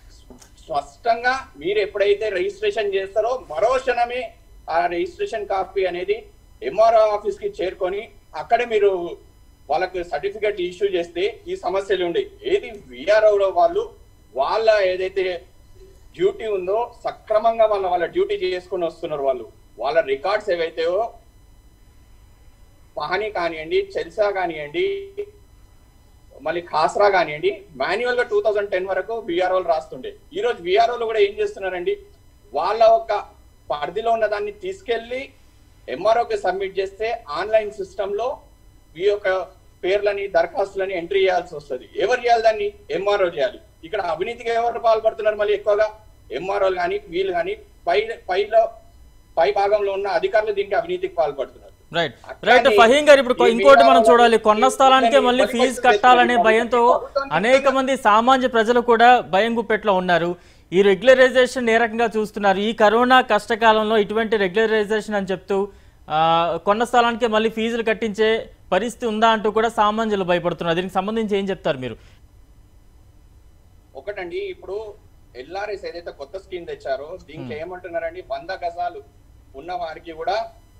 స్పష్టంగా మీరు ఎప్పుడైతే రిజిస్ట్రేషన్ చేస్తారో మరో క్షణమే ఆ రిజిస్ట్రేషన్ కాపీ అనేది ఎంఆర్ఓ ఆఫీస్ కి చేరుకొని అక్కడే మీరు వాళ్ళకి సర్టిఫికేట్ ఇష్యూ చేస్తే ఈ సమస్యలు ఉండే ఏది విఆర్ఓ వాళ్ళు వాళ్ళ ఏదైతే డ్యూటీ ఉందో సక్రమంగా వాళ్ళ వాళ్ళ డ్యూటీ చేసుకుని వస్తున్నారు వాళ్ళు వాళ్ళ రికార్డ్స్ ఏవైతేవో పహని కానివ్వండి చెల్సా కానివ్వండి మళ్ళీ ఖాసరా కానివ్వండి మాన్యువల్ గా టూ థౌజండ్ టెన్ వరకు విఆర్ఓలు రాస్తుండే ఈ రోజు విఆర్ఓలు కూడా ఏం చేస్తున్నారండి వాళ్ళ ఒక పరిధిలో ఉన్న దాన్ని తీసుకెళ్లి ఎంఆర్ఓకి సబ్మిట్ చేస్తే ఆన్లైన్ సిస్టమ్ లో ఈ యొక్క పేర్లని దరఖాస్తులని ఎంట్రీ చేయాల్సి వస్తుంది ఎవరు చేయాలి దాన్ని ఎంఆర్ఓ చేయాలి ఇక్కడ అవినీతికి ఎవరు పాల్పడుతున్నారు మళ్ళీ ఎక్కువగా ఎంఆర్ఓలు కానీ వీళ్ళు కానీ పై పైలో పై భాగంలో ఉన్న అధికారులు దీనికి అవినీతికి పాల్పడుతున్నారు రైట్ అట్లానే రైట్ ఫహీం గారు ఇప్పుడు ఈ ఇంకోటి మనం మీడియా చూడాలి కొన్న వాళ్ళకి స్థలానికే కొన్ని మళ్ళీ కొన్ని ఫీజు కొన్ని కట్టాలనే కొన్ని భయంతో ప్రభుత్వానికి అనేక మంది సామాన్య ప్రజలు కూడా భయం గుప్పెట్లో ఉన్నారు ఈ రెగ్యులరైజేషన్ ఏ రకంగా చూస్తున్నారు ఈ కరోనా కష్టకాలంలో ఇటువంటి రెగ్యులరైజేషన్ అని చెప్తూ ఆ, కొన్న స్థలానికే మళ్ళీ ఫీజులు కట్టించే పరిస్థితి ఉందా అంటూ కూడా సామాన్యులు భయపడుతున్నారు దీనికి సంబంధించి ఏం చెప్తారు మీరు ఒకటండి ఇప్పుడు ఎల్ఆర్ఎస్ ఏదైతే కొత్త స్కీమ్ తెచ్చారో దీంట్లో ఏమంటున్నారండి వంద గజాలు ఉన్న వారికి కూడా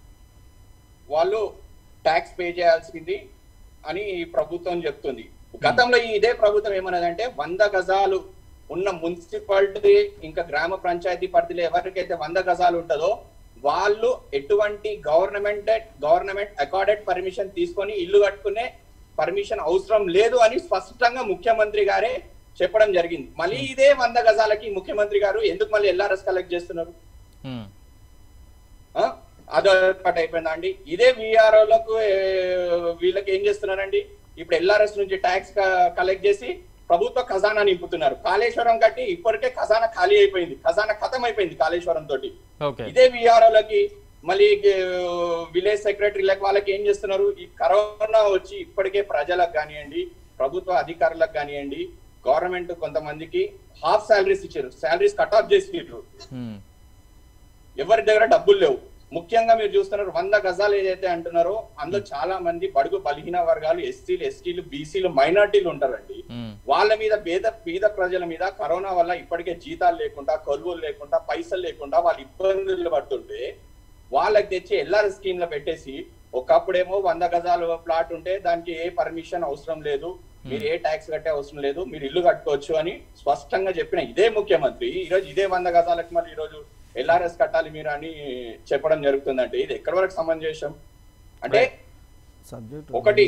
వాళ్ళు ట్యాక్స్ పే చేయాల్సింది అని ఈ ప్రభుత్వం చెప్తుంది గతంలో ఈ ఇదే ప్రభుత్వం ఏమన్నదంటే వంద గజాలు ఉన్న మున్సిపాలిటీ ఇంకా గ్రామ పంచాయతీ పరిధిలో ఎవరికైతే వంద గజాలు ఉంటుందో వాళ్ళు ఎటువంటి గవర్నమెంట్ గవర్నమెంట్ అకార్డెడ్ పర్మిషన్ తీసుకొని ఇల్లు కట్టుకునే పర్మిషన్ అవసరం లేదు అని స్పష్టంగా ముఖ్యమంత్రి గారే చెప్పడం జరిగింది మళ్ళీ ఇదే వంద గజాలకి ముఖ్యమంత్రి గారు ఎందుకు మళ్ళీ ఎల్ఆర్ఎస్ కలెక్ట్ చేస్తున్నారు ఉమ్, ఆ? అదొకటి అయిపోయిందా అండి ఇదే విఆర్ఓలకు వీళ్ళకి ఏం చేస్తున్నారండి ఇప్పుడు ఎల్ఆర్ఎస్ నుంచి ట్యాక్స్ కలెక్ట్ చేసి ప్రభుత్వ ఖజానా నింపుతున్నారు కాళేశ్వరం కట్టి ఇప్పటికే ఖజానా ఖాళీ అయిపోయింది ఖజానా ఖతం అయిపోయింది కాళేశ్వరం తోటి ఓకే ఇదే విఆర్ఓలకి మళ్ళీ విలేజ్ సెక్రటరీలకు వాళ్ళకి ఏం చేస్తున్నారు ఈ కరోనా వచ్చి ఇప్పటికే ప్రజలకు కానివ్వండి ప్రభుత్వ అధికారులకు కానివ్వండి గవర్నమెంట్ కొంతమందికి హాఫ్ శాలరీస్ ఇచ్చారు శాలరీస్ కట్ ఆఫ్ చేసిర్రు ఉమ్, ఎవరి దగ్గర డబ్బులు లేవు ముఖ్యంగా మీరు చూస్తున్నారు వంద గజాలు ఏదైతే అంటున్నారో అందులో చాలా మంది బడుగు బలహీన వర్గాలు ఎస్సీలు ఎస్టీలు బీసీలు మైనార్టీలు ఉంటారండి ఉమ్, వాళ్ళ మీద పేద పేద ప్రజల మీద కరోనా వల్ల ఇప్పటికే జీతాలు లేకుండా కొలువులు లేకుండా పైసలు లేకుండా వాళ్ళు ఇబ్బందులు పడుతుంటే వాళ్ళకి తెచ్చి ఎల్ఆర్ స్కీమ్ లో పెట్టేసి ఒకప్పుడేమో వంద గజాలు ప్లాట్ ఉంటే దానికి ఏ పర్మిషన్ అవసరం లేదు మీరు ఏ ట్యాక్స్ కట్టే అవసరం లేదు మీరు ఇల్లు కట్టుకోవచ్చు అని స్పష్టంగా చెప్పిన ఇదే ముఖ్యమంత్రి ఈ రోజు ఇదే వంద గజాలకు మళ్ళీ ఈ రోజు ఎల్ఆర్ఎస్ కట్టాలి మీరు అని చెప్పడం జరుగుతుందంటే ఇది ఎక్కడి వరకు సమంజసం అంటే సబ్జెక్ట్ ఒకటి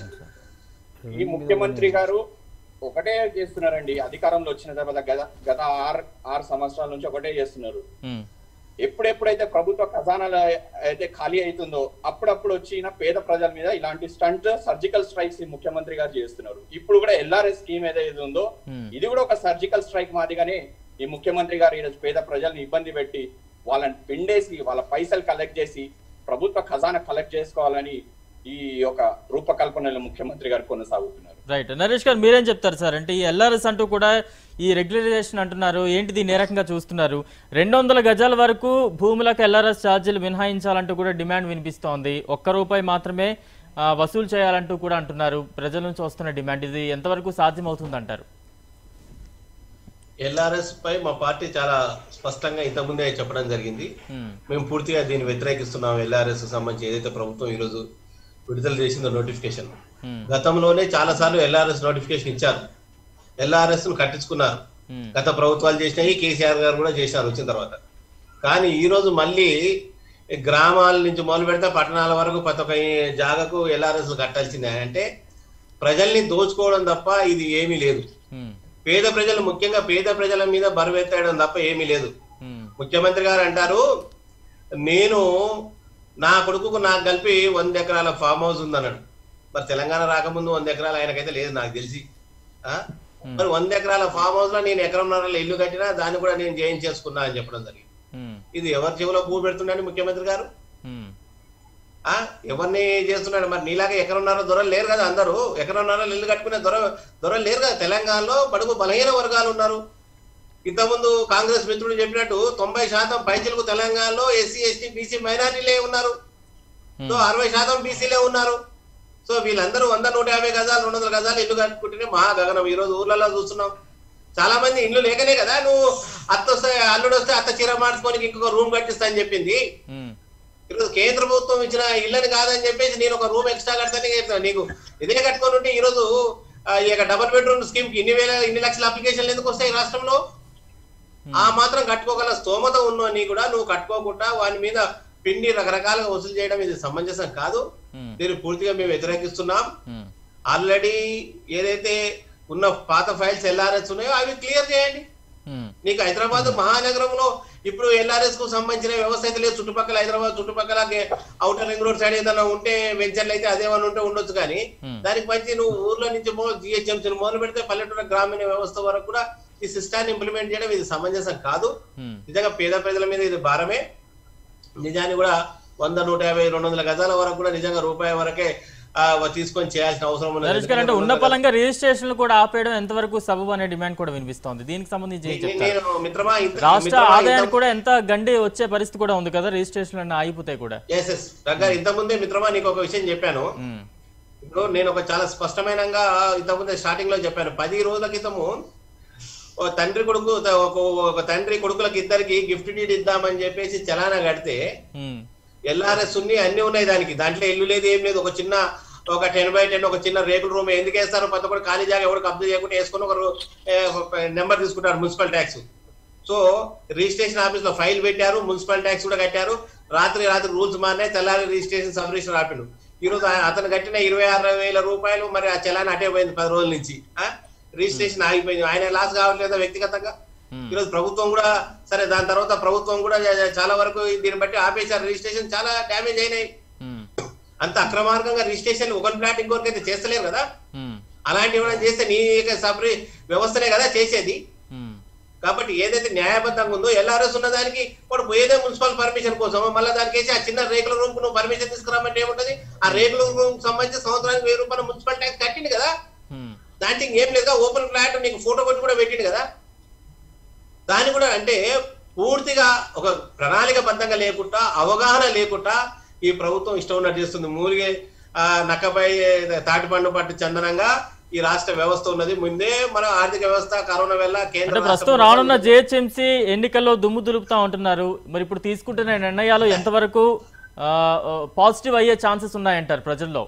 ఈ ముఖ్యమంత్రి గారు ఒకటే చేస్తున్నారండి అధికారంలో వచ్చిన తర్వాత గత గత ఆరు ఆరు సంవత్సరాల నుంచి ఒకటే చేస్తున్నారు ఉమ్, ఎప్పుడెప్పుడైతే ప్రభుత్వ ఖజానాలు అయితే ఖాళీ అవుతుందో అప్పుడప్పుడు వచ్చిన పేద ప్రజల మీద ఇలాంటి స్టంట్ సర్జికల్ స్ట్రైక్స్ ఈ ముఖ్యమంత్రి గారు చేస్తున్నారు ఇప్పుడు కూడా ఎల్ఆర్ఎస్ స్కీమ్ ఏదైతే ఉందో Hmm. ఇది కూడా ఒక సర్జికల్ స్ట్రైక్ మాదిగానే ఈ ముఖ్యమంత్రి గారు ఈరోజు పేద ప్రజల్ని ఇబ్బంది పెట్టి వాళ్ళని పిండేసి వాళ్ళ పైసలు కలెక్ట్ చేసి ప్రభుత్వ ఖజానా కలెక్ట్ చేసుకోవాలని ఈ యొక్క రూపకల్పనలో ముఖ్యమంత్రి గారు కొనసాగుతున్నారు రైట్ నరేష్ గారు మీరేం చెప్తారు సార్ అంటే ఈ ఎల్ఆర్ఎస్ అంటూ కూడా ఈ రెగ్యులరైజేషన్ అంటున్నారు ఏంటి దీన్ని ఏ రకంగా చూస్తున్నారు రెండు వందల గజాల వరకు భూములకు ఎల్ఆర్ఎస్ ఛార్జీలు మినహాయించాలంటూ కూడా డిమాండ్ వినిపిస్తోంది ఒక్క రూపాయి మాత్రమే ఆ, వసూలు చేయాలంటూ కూడా అంటున్నారు ప్రజల నుంచి వస్తున్న డిమాండ్ ఇది ఎంతవరకు సాధ్యమవుతుంది అంటారు ఎల్ఆర్ఎస్ పై మా పార్టీ చాలా స్పష్టంగా ఇంతకుముందే చెప్పడం జరిగింది ఉమ్, మేము పూర్తిగా దీన్ని వ్యతిరేకిస్తున్నాం ఎల్ఆర్ఎస్ సంబంధించి ఏదైతే ప్రభుత్వం ఈరోజు విడుదల చేసిందో నోటిఫికేషన్ ఉమ్, గతంలోనే చాలా సార్లు ఎల్ఆర్ఎస్ నోటిఫికేషన్ ఇచ్చారు ఎల్ఆర్ఎస్ ను కట్టించుకున్నారు ఉమ్, గత ప్రభుత్వాలు చేసినాయి కేసీఆర్ గారు కూడా చేశారు వచ్చిన తర్వాత కానీ ఈ రోజు మళ్ళీ గ్రామాల నుంచి మొదలు పెడితే పట్టణాల వరకు ప్రతి ఒక్క జాగకు ఎల్ఆర్ఎస్ కట్టాల్సిందే అంటే ప్రజల్ని దోచుకోవడం తప్ప ఇది ఏమీ లేదు ఉమ్, పేద ప్రజలు ముఖ్యంగా పేద ప్రజల మీద బరువెత్తడం తప్ప ఏమీ లేదు ఉమ్, ముఖ్యమంత్రి గారు అంటారు నేను నా కొడుకుకు నాకు కలిపి వంద ఎకరాల ఫామ్ హౌస్ ఉందన్నాడు మరి తెలంగాణ రాకముందు వంద ఎకరాలు ఆయనకైతే లేదు నాకు తెలిసి ఆ? మరి వంద ఎకరాల ఫామ్ హౌస్ లో నేను ఎకరంన్నర ఇల్లు కట్టినా దాన్ని కూడా నేను చేయించేసుకున్నా అని చెప్పడం జరిగింది ఉమ్, ఇది ఎవరి చెవిలో పువ్వు పెడుతున్నాడు ముఖ్యమంత్రి గారు ఉమ్, ఆ ఎవరిని చేస్తున్నాడు మరి నీలాగా ఎకరన్నర దొరలు లేరు కదా అందరూ ఎకరన్నర ఇల్లు కట్టుకునే దొర దొరలు లేరు కదా తెలంగాణలో బడుగు బలహీన వర్గాలు ఉన్నారు ఇంతకుముందు కాంగ్రెస్ మిత్రుడు చెప్పినట్టు తొంభై శాతం పైచలకు తెలంగాణలో ఎస్సీ ఎస్టీ బీసీ మైనారిటీలే ఉన్నారు సో అరవై శాతం బీసీలే ఉన్నారు సో వీళ్ళందరూ వంద నూట యాభై గజాలు రెండు వందల గజాలు ఇల్లు కట్టుకుంటేనే మహా గగనం ఈ రోజు ఊర్లలో చూస్తున్నాం చాలా మంది ఇల్లు లేకనే కదా నువ్వు అత్త వస్తే అల్లుడు వస్తే అత్త చీర మార్చుకొని ఇంకొక రూమ్ కట్టిస్తా అని చెప్పింది ఉమ్, ఈరోజు కేంద్ర ప్రభుత్వం ఇచ్చిన ఇళ్ళని కాదని చెప్పేసి నేను ఒక రూమ్ ఎక్స్ట్రా కడతానే చెప్తాను నీకు ఇదే కట్టుకొని ఉంటే ఈ రోజు ఆ, ఈ యొక్క డబుల్ బెడ్రూమ్ స్కీమ్ కి ఇన్ని వేల ఇన్ని లక్షల అప్లికేషన్లు ఎందుకు వస్తాయి రాష్ట్రంలో ఆ మాత్రం కట్టుకోగల స్తోమత ఉన్నని కూడా నువ్వు కట్టుకోకుండా వాని మీద పిండి రకరకాలుగా వసూలు చేయడం ఇది సమంజసం కాదు ఉమ్, దీన్ని పూర్తిగా మేము వ్యతిరేకిస్తున్నాం ఉమ్, ఆల్రెడీ ఏదైతే ఉన్న పాత ఫైల్స్ ఎల్ఆర్ఎస్ ఉన్నాయో అవి క్లియర్ చేయండి ఉమ్, నీకు హైదరాబాద్ మహానగరంలో ఇప్పుడు ఎల్ఆర్ఎస్ కు సంబంధించిన వ్యవస్థ అయితే లేదు చుట్టుపక్కల హైదరాబాద్ చుట్టుపక్కల అవుటర్ రింగ్ రోడ్ సైడ్ ఏదైనా ఉంటే వెంచర్లు అయితే అదేమన్నా ఉంటే ఉండొచ్చు కానీ దానికి మంచి నువ్వు ఊర్లో నుంచి జిహెచ్ఎంసీ మొదలు పెడితే పల్లెటూరు గ్రామీణ వ్యవస్థ వరకు కూడా ఈ సిస్టాన్ని ఇంప్లిమెంట్ చేయడం ఇది సమంజసం కాదు ఉమ్. నిజంగా పేద ప్రజల మీద ఇది భారమే నిజాన్ని కూడా వంద నూట యాభై రెండు వందల గజాల వరకు కూడా నిజంగా రూపాయి వరకే ఆ, తీసుకొని చేయాల్సిన అవసరం ఉన్నది. నరేష్ గారు అంటే ఉన్న పలంగా రిజిస్ట్రేషన్లు కూడా ఆపేయడం ఎంతవరకు సబబు అనే డిమాండ్ కూడా వినిపిస్తోంది దీనికి సంబంధించి ఏం నే- చెప్తారు నేను మిత్రమా ఇంత- రాష్ట్ర మిత్రమా ఆదాయానికి ఇంత- కూడా ఎంత గండి వచ్చే పరిస్థితి కూడా ఉంది కదా రిజిస్ట్రేషన్లు అన్న ఆగిపోతాయి కూడా ఎస్ ఎస్ దగ్గర ఇంతకుముందే మిత్రమా నీకు ఒక విషయం చెప్పాను ఉమ్. ఇప్పుడు నేను ఒక చాలా స్పష్టమైనగా ఇంతకుముందే స్టార్టింగ్ లో చెప్పాను పది రోజుల క్రితము ఒక తండ్రి కొడుకు ఒక ఒక తండ్రి కొడుకులకు ఇద్దరికి గిఫ్ట్ డీడ్ ఇద్దామని చెప్పేసి చలానా కడితే ఉమ్. ఎల్ఆర్ఎస్ ఉన్నాయి అన్ని ఉన్నాయి దానికి దాంట్లో ఇల్లు లేదు ఏం లేదు ఒక చిన్న ఒక టెన్ బై టెన్ ఒక చిన్న రేకుల రూమ్ ఎందుకు వేస్తారు ప్రతి ఒక్కరు ఖాళీ జాగా ఎవరు కబ్జా చేయకుండా వేసుకొని ఒకరు నెంబర్ తీసుకుంటారు municipal tax so registration office లో ఫైల్ పెట్టారు మున్సిపల్ ట్యాక్స్ కూడా కట్టారు రాత్రి రాత్రి రూల్స్ మారినాయి తెల్లారి రిజిస్ట్రేషన్ సబ్ రిజిస్టర్ ఆపిండు ఈ రోజు ఆ- అతను కట్టిన ఇరవై ఆరు వేల రూపాయలు మరి ఆ చలాన్ అటే పోయింది పది రోజుల నుంచి ఆ? రిజిస్ట్రేషన్ ఆగిపోయింది ఆయన లాస్ కావట్లేదా వ్యక్తిగతంగా Hmm. ఈరోజు ప్రభుత్వం కూడా సరే దాని తర్వాత ప్రభుత్వం కూడా చాలా వరకు దీన్ని బట్టి ఆపేశారు రిజిస్ట్రేషన్ చాలా డ్యామేజ్ అయినాయి ఉమ్. అంత అక్రమార్గంగా రిజిస్ట్రేషన్ ఒక ఫ్లాట్ ఇంకొకరికి చేస్తలేరు కదా ఉమ్. అలాంటి ఏమైనా చేస్తే నీ సబ్ వ్యవస్థనే కదా చేసేది ఉమ్. కాబట్టి ఏదైతే న్యాయబద్ధంగా ఉందో ఎల్ఆర్ఎస్ ఉన్న దానికి వాడు పోయేదే మున్సిపల్ పర్మిషన్ కోసం మళ్ళీ దానికి వేసి ఆ చిన్న రేకుల రూమ్ నువ్వు పర్మిషన్ తీసుకురామంటే ఏముంటది ఆ రేకుల రూమ్ సంబంధించి సంవత్సరానికి వెయ్యి రూపాయలు మున్సిపల్ ట్యాక్స్ కట్టింది కదా ఉమ్. దాంట్లో ఇంకేం లేదా ఓపెన్ ఫ్లాట్ నీకు ఫోటో కొట్టి కూడా పెట్టిండు కదా దాన్ని కూడా అంటే పూర్తిగా ఒక ప్రణాళికబద్ధంగా లేకుండా అవగాహన లేకుండా ఈ ప్రభుత్వం ఇష్టం ఉన్నట్టు చేస్తుంది మూలిగే ఆ, నక్కపై తాటిపండు పట్టు చందనంగా ఈ రాష్ట్ర వ్యవస్థ ఉన్నది ముందే మన ఆర్థిక వ్యవస్థ కరోనా వల్ల కేంద్ర అంటే రాష్ట్ర ప్రస్తుతం రానున్న జిహెచ్ఎంసీ ఎన్నికల్లో దుమ్ము దులుపుతా ఉంటున్నారు మరి ఇప్పుడు తీసుకుంటున్న నిర్ణయాలు ఎంతవరకు పాజిటివ్ అయ్యే ఛాన్సెస్ ఉన్నాయంటారు ప్రజల్లో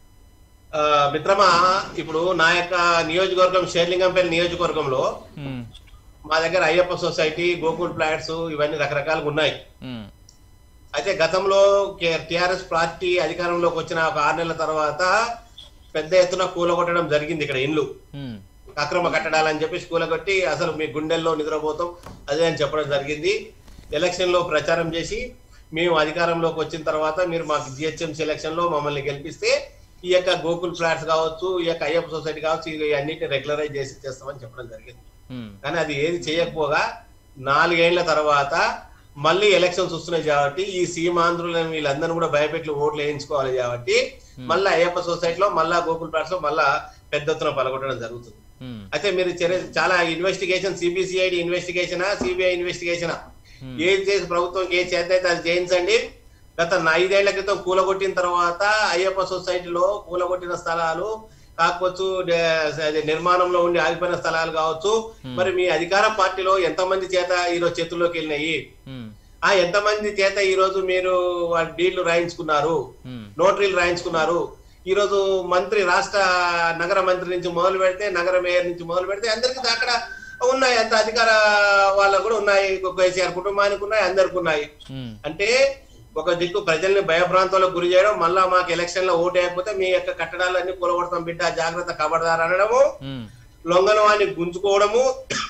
ఆ, మిత్రమా ఇప్పుడు నా యొక్క నియోజకవర్గం షేర్లింగంపల్లి నియోజకవర్గంలో ఉమ్. మా దగ్గర అయ్యప్ప సొసైటీ గోకుల్ ఫ్లాట్స్ ఇవన్నీ రకరకాలుగా ఉన్నాయి ఉమ్. అయితే గతంలో టిఆర్ఎస్ పార్టీ అధికారంలోకి వచ్చిన ఒక ఆరు నెలల తర్వాత పెద్ద ఎత్తున కూలగొట్టడం జరిగింది ఇక్కడ ఇండ్లు ఉమ్. అక్రమ కట్టడాలని చెప్పి కూలగొట్టి అసలు మీ గుండెల్లో నిద్రపోతాం అదే అని చెప్పడం జరిగింది ఎలక్షన్ లో ప్రచారం చేసి మేము అధికారంలోకి వచ్చిన తర్వాత మీరు మాకు జిహెచ్ఎంసీ ఎలక్షన్ లో మమ్మల్ని గెలిపిస్తే ఈ యొక్క గోకుల్ ఫ్లాట్స్ కావచ్చు ఈ యొక్క అయ్యప్ప సొసైటీ కావచ్చు ఇవి అన్నిటిని రెగ్యులరైజ్ చేసి చేస్తామని చెప్పడం జరిగింది ఉమ్. కానీ అది ఏది చేయకపోగా నాలుగేళ్ల తర్వాత మళ్ళీ ఎలక్షన్స్ వస్తున్నాయి కాబట్టి ఈ సీమాంధ్రులను వీళ్ళందరూ కూడా భయపెట్టి ఓట్లు వేయించుకోవాలి కాబట్టి మళ్ళీ అయ్యప్ప సొసైటీలో మళ్ళా గోకుల్ ప్లాట్స్ లో మళ్ళా పెద్ద ఎత్తున పలగొట్టడం జరుగుతుంది ఉమ్. అయితే మీరు చర్య- చాలా investigation CBCID investigation CBI investigation ఏది చేసి ప్రభుత్వం ఏ చేత అయితే అది చేయించండి గత ఐదేళ్ల క్రితం కూలగొట్టిన తర్వాత అయ్యప్ప సొసైటీలో కూలగొట్టిన స్థలాలు కాకపోవచ్చు డే- అది నిర్మాణంలో ఉండి ఆగిపోయిన స్థలాలు కావచ్చు మరి మీ అధికార పార్టీలో ఎంతమంది చేత ఈరోజు చేతుల్లోకి వెళ్ళినాయి ఉమ్. ఆ ఎంతమంది చేత ఈ రోజు మీరు వాళ్ళ డీళ్లు రాయించుకున్నారు ఉమ్. నోటరీలు రాయించుకున్నారు ఈ రోజు మంత్రి రాష్ట్ర నగర మంత్రి నుంచి మొదలు పెడితే నగర మేయర్ నుంచి మొదలు పెడితే అందరికి అక్కడ ఉన్నాయి అంత అధికార వాళ్ళకు కూడా ఉన్నాయి కేసీఆర్ కుటుంబానికి ఉన్నాయి అందరికి ఉన్నాయి ఉమ్. అంటే ఒక దిక్కు ప్రజల్ని భయభ్రాంతాలకు గురి చేయడం మళ్ళా మాకు ఎలక్షన్ లో ఓటు వేయకపోతే మీ యొక్క కట్టడాలన్నీ కూలగొడతాం బిడ్డ జాగ్రత్త కబడదారు అనడము ఉమ్. లొంగనవాన్ని గుంజుకోవడము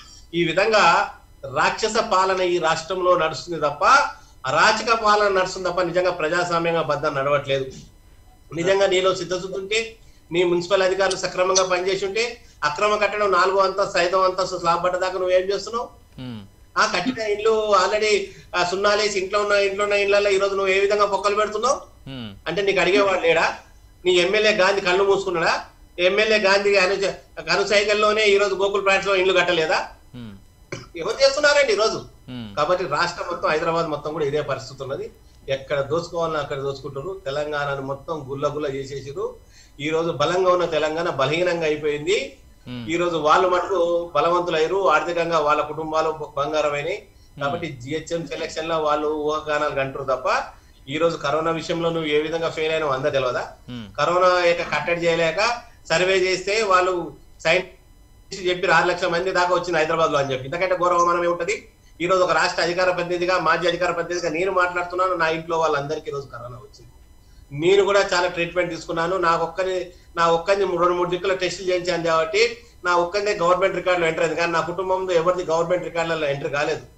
ఈ విధంగా రాక్షస పాలన ఈ రాష్ట్రంలో నడుస్తుంది తప్ప అరాచక పాలన నడుస్తుంది తప్ప నిజంగా ప్రజాస్వామ్యంగా బద్దం నడవట్లేదు నిజంగా నీలో సిద్ధశుద్ధి ఉంటే నీ మున్సిపల్ అధికారులు సక్రమంగా పనిచేసి ఉంటే అక్రమ కట్టడం నాలుగో అంతస్తు ఐదో అంతస్తు స్లాబ్ పడ్డ దాకా నువ్వేం చేస్తున్నావు ఉమ్. ఆ కట్టిన ఇల్లు ఆల్రెడీ సున్నాలేసి ఇంట్లో ఉన్న ఇంట్లో ఉన్న ఇళ్ళల్లో ఈ రోజు నువ్వు ఏ విధంగా పొక్కలు పెడుతున్నావు ఉమ్. అంటే నీకు అడిగేవాడు లేడా నీ ఎమ్మెల్యే గాంధీ కళ్ళు మూసుకున్నాడా ఎమ్మెల్యే గాంధీ అను అనుసైకల్లోనే ఈ రోజు గోకుల్ ప్లాట్స్ లో ఇల్లు కట్టలేదా ఉమ్. ఎవరు చేస్తున్నారండి ఈ రోజు ఉమ్. కాబట్టి రాష్ట్రం మొత్తం హైదరాబాద్ మొత్తం కూడా ఇదే పరిస్థితి ఉన్నది ఎక్కడ దోచుకోవాలని అక్కడ దోచుకుంటారు తెలంగాణను మొత్తం గుల్ల గుల్ల చేసేసారు ఈ రోజు బలంగా ఉన్న తెలంగాణ బలహీనంగా అయిపోయింది ఉమ్. ఈ రోజు వాళ్ళు మటుకు బలవంతులయ్యారు ఆర్థికంగా వాళ్ళ కుటుంబాలు బంగారమైనవి కాబట్టి జిహెచ్ఎం సెలక్షన్ లో వాళ్ళు ఊహాగానాలు కంటారు తప్ప ఈ రోజు కరోనా విషయంలో నువ్వు ఏ విధంగా ఫెయిల్ అయినా అందా తెలియదా ఉమ్. కరోనా యొక్క కట్టడి చేయలేక సర్వే చేస్తే వాళ్ళు సైంటిస్ట్ చెప్పి ఆరు లక్షల మంది దాకా వచ్చింది హైదరాబాద్ లో అని చెప్పి ఇంతకంటే గౌరవమానం ఏముంటది ఈ రోజు ఒక రాష్ట్ర అధికార ప్రతినిధిగా మాజీ అధికార ప్రతినిధిగా నేను మాట్లాడుతున్నాను నా ఇంట్లో వాళ్ళందరికీ ఈ రోజు కరోనా వచ్చింది నేను కూడా చాలా ట్రీట్మెంట్ తీసుకున్నాను నా ఒక్కని నా ఒక్కరిని రెండు మూడు దిక్కుల టెస్టులు చేయించాను కాబట్టి నా ఒక్కరినే గవర్నమెంట్ రికార్డులో ఎంటర్ అయింది కానీ నా కుటుంబంలో ఎవరిది గవర్నమెంట్ రికార్డులలో ఎంటర్ కాలేదు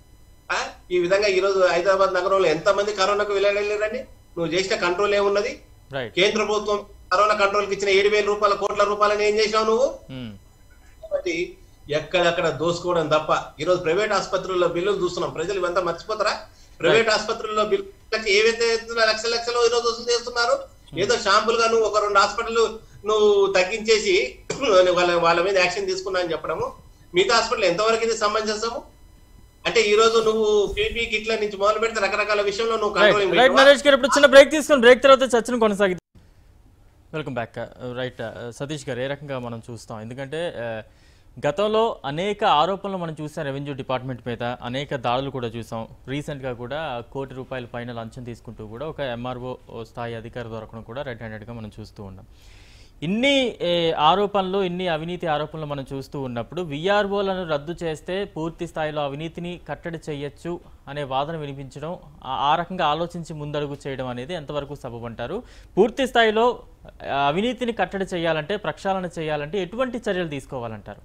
ఆ? ఈ విధంగా ఈ రోజు హైదరాబాద్ నగరంలో ఎంత మంది కరోనాకు వెళ్ళలేరండి నువ్వు చేసిన కంట్రోల్ ఏమున్నది రైట్ కేంద్ర ప్రభుత్వం కరోనా కంట్రోల్ కి ఇచ్చిన ఏడు వేల రూపాయల కోట్ల రూపాయలని ఏం చేసినావు నువ్వు కాబట్టి ఎక్కడెక్కడ దోసుకోవడం తప్ప ఈరోజు ప్రైవేట్ ఆసుపత్రుల్లో బిల్లులు చూస్తున్నాం ప్రజలు ఇవంతా మర్చిపోతారా ప్రైవేట్ ఆసుపత్రుల్లో బిల్లులకి ఏవైతే ఎత్తున్నా లక్షల లక్షలు ఈరోజు వసూలు చేస్తున్నారు ఏదో షాంపుల్ గా నువ్వు ఒక రెండు హాస్పిటల్ నువ్వు తగ్గించేసి వాళ్ళ వాళ్ళ మీద యాక్షన్ తీసుకున్నా అని చెప్పడము మిగతా హాస్పిటల్ ఎంతవరకు ఇది సమంజసము అంటే ఈ రోజు నువ్వు పీపీ కిట్ల నుంచి మొదలు పెడితే రకరకాల విషయంలో నువ్వు రైట్ కంట్రోలింగ్ రైట్ నరేష్ గారు ఇప్పుడు చిన్న బ్రేక్ తీసుకొని బ్రేక్ తర్వాత చర్చను కొనసాగిద్దాం వెల్కమ్ బ్యాక్ రైట్ సతీష్ గారు ఏ రకంగా మనం చూస్తాం ఎందుకంటే uh, గతంలో అనేక ఆరోపణలు మనం చూసాం రెవెన్యూ డిపార్ట్మెంట్ మీద అనేక దాడులు కూడా చూసాం రీసెంట్గా కూడా కోటి రూపాయల పైన లంచం తీసుకుంటూ కూడా ఒక ఎంఆర్ఓ స్థాయి అధికారి దొరకడం కూడా రెడ్ హ్యాండెడ్గా మనం చూస్తూ ఉన్నాం ఇన్ని ఏ, ఆరోపణలు ఇన్ని అవినీతి ఆరోపణలు మనం చూస్తూ ఉన్నప్పుడు విఆర్ఓలను రద్దు చేస్తే పూర్తి స్థాయిలో అవినీతిని కట్టడి చేయొచ్చు అనే వాదన వినిపించడం ఆ- ఆ రకంగా ఆలోచించి ముందడుగు చేయడం అనేది ఎంతవరకు సబబంటారు పూర్తి స్థాయిలో ఆ, అవినీతిని కట్టడి చేయాలంటే ప్రక్షాళన చేయాలంటే ఎటువంటి చర్యలు తీసుకోవాలంటారు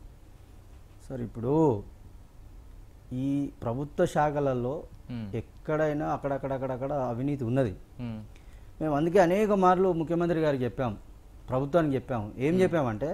సార్ ఇప్పుడు ఈ ప్రభుత్వ శాఖలలో మ్మ్. ఎక్కడైనా అక్కడక్కడక్కడక్కడ అవినీతి ఉన్నది మ్మ్. మేము అందుకే అనేక మార్లు ముఖ్యమంత్రి గారికి చెప్పాం ప్రభుత్వానికి చెప్పాం ఏం చెప్పామంటే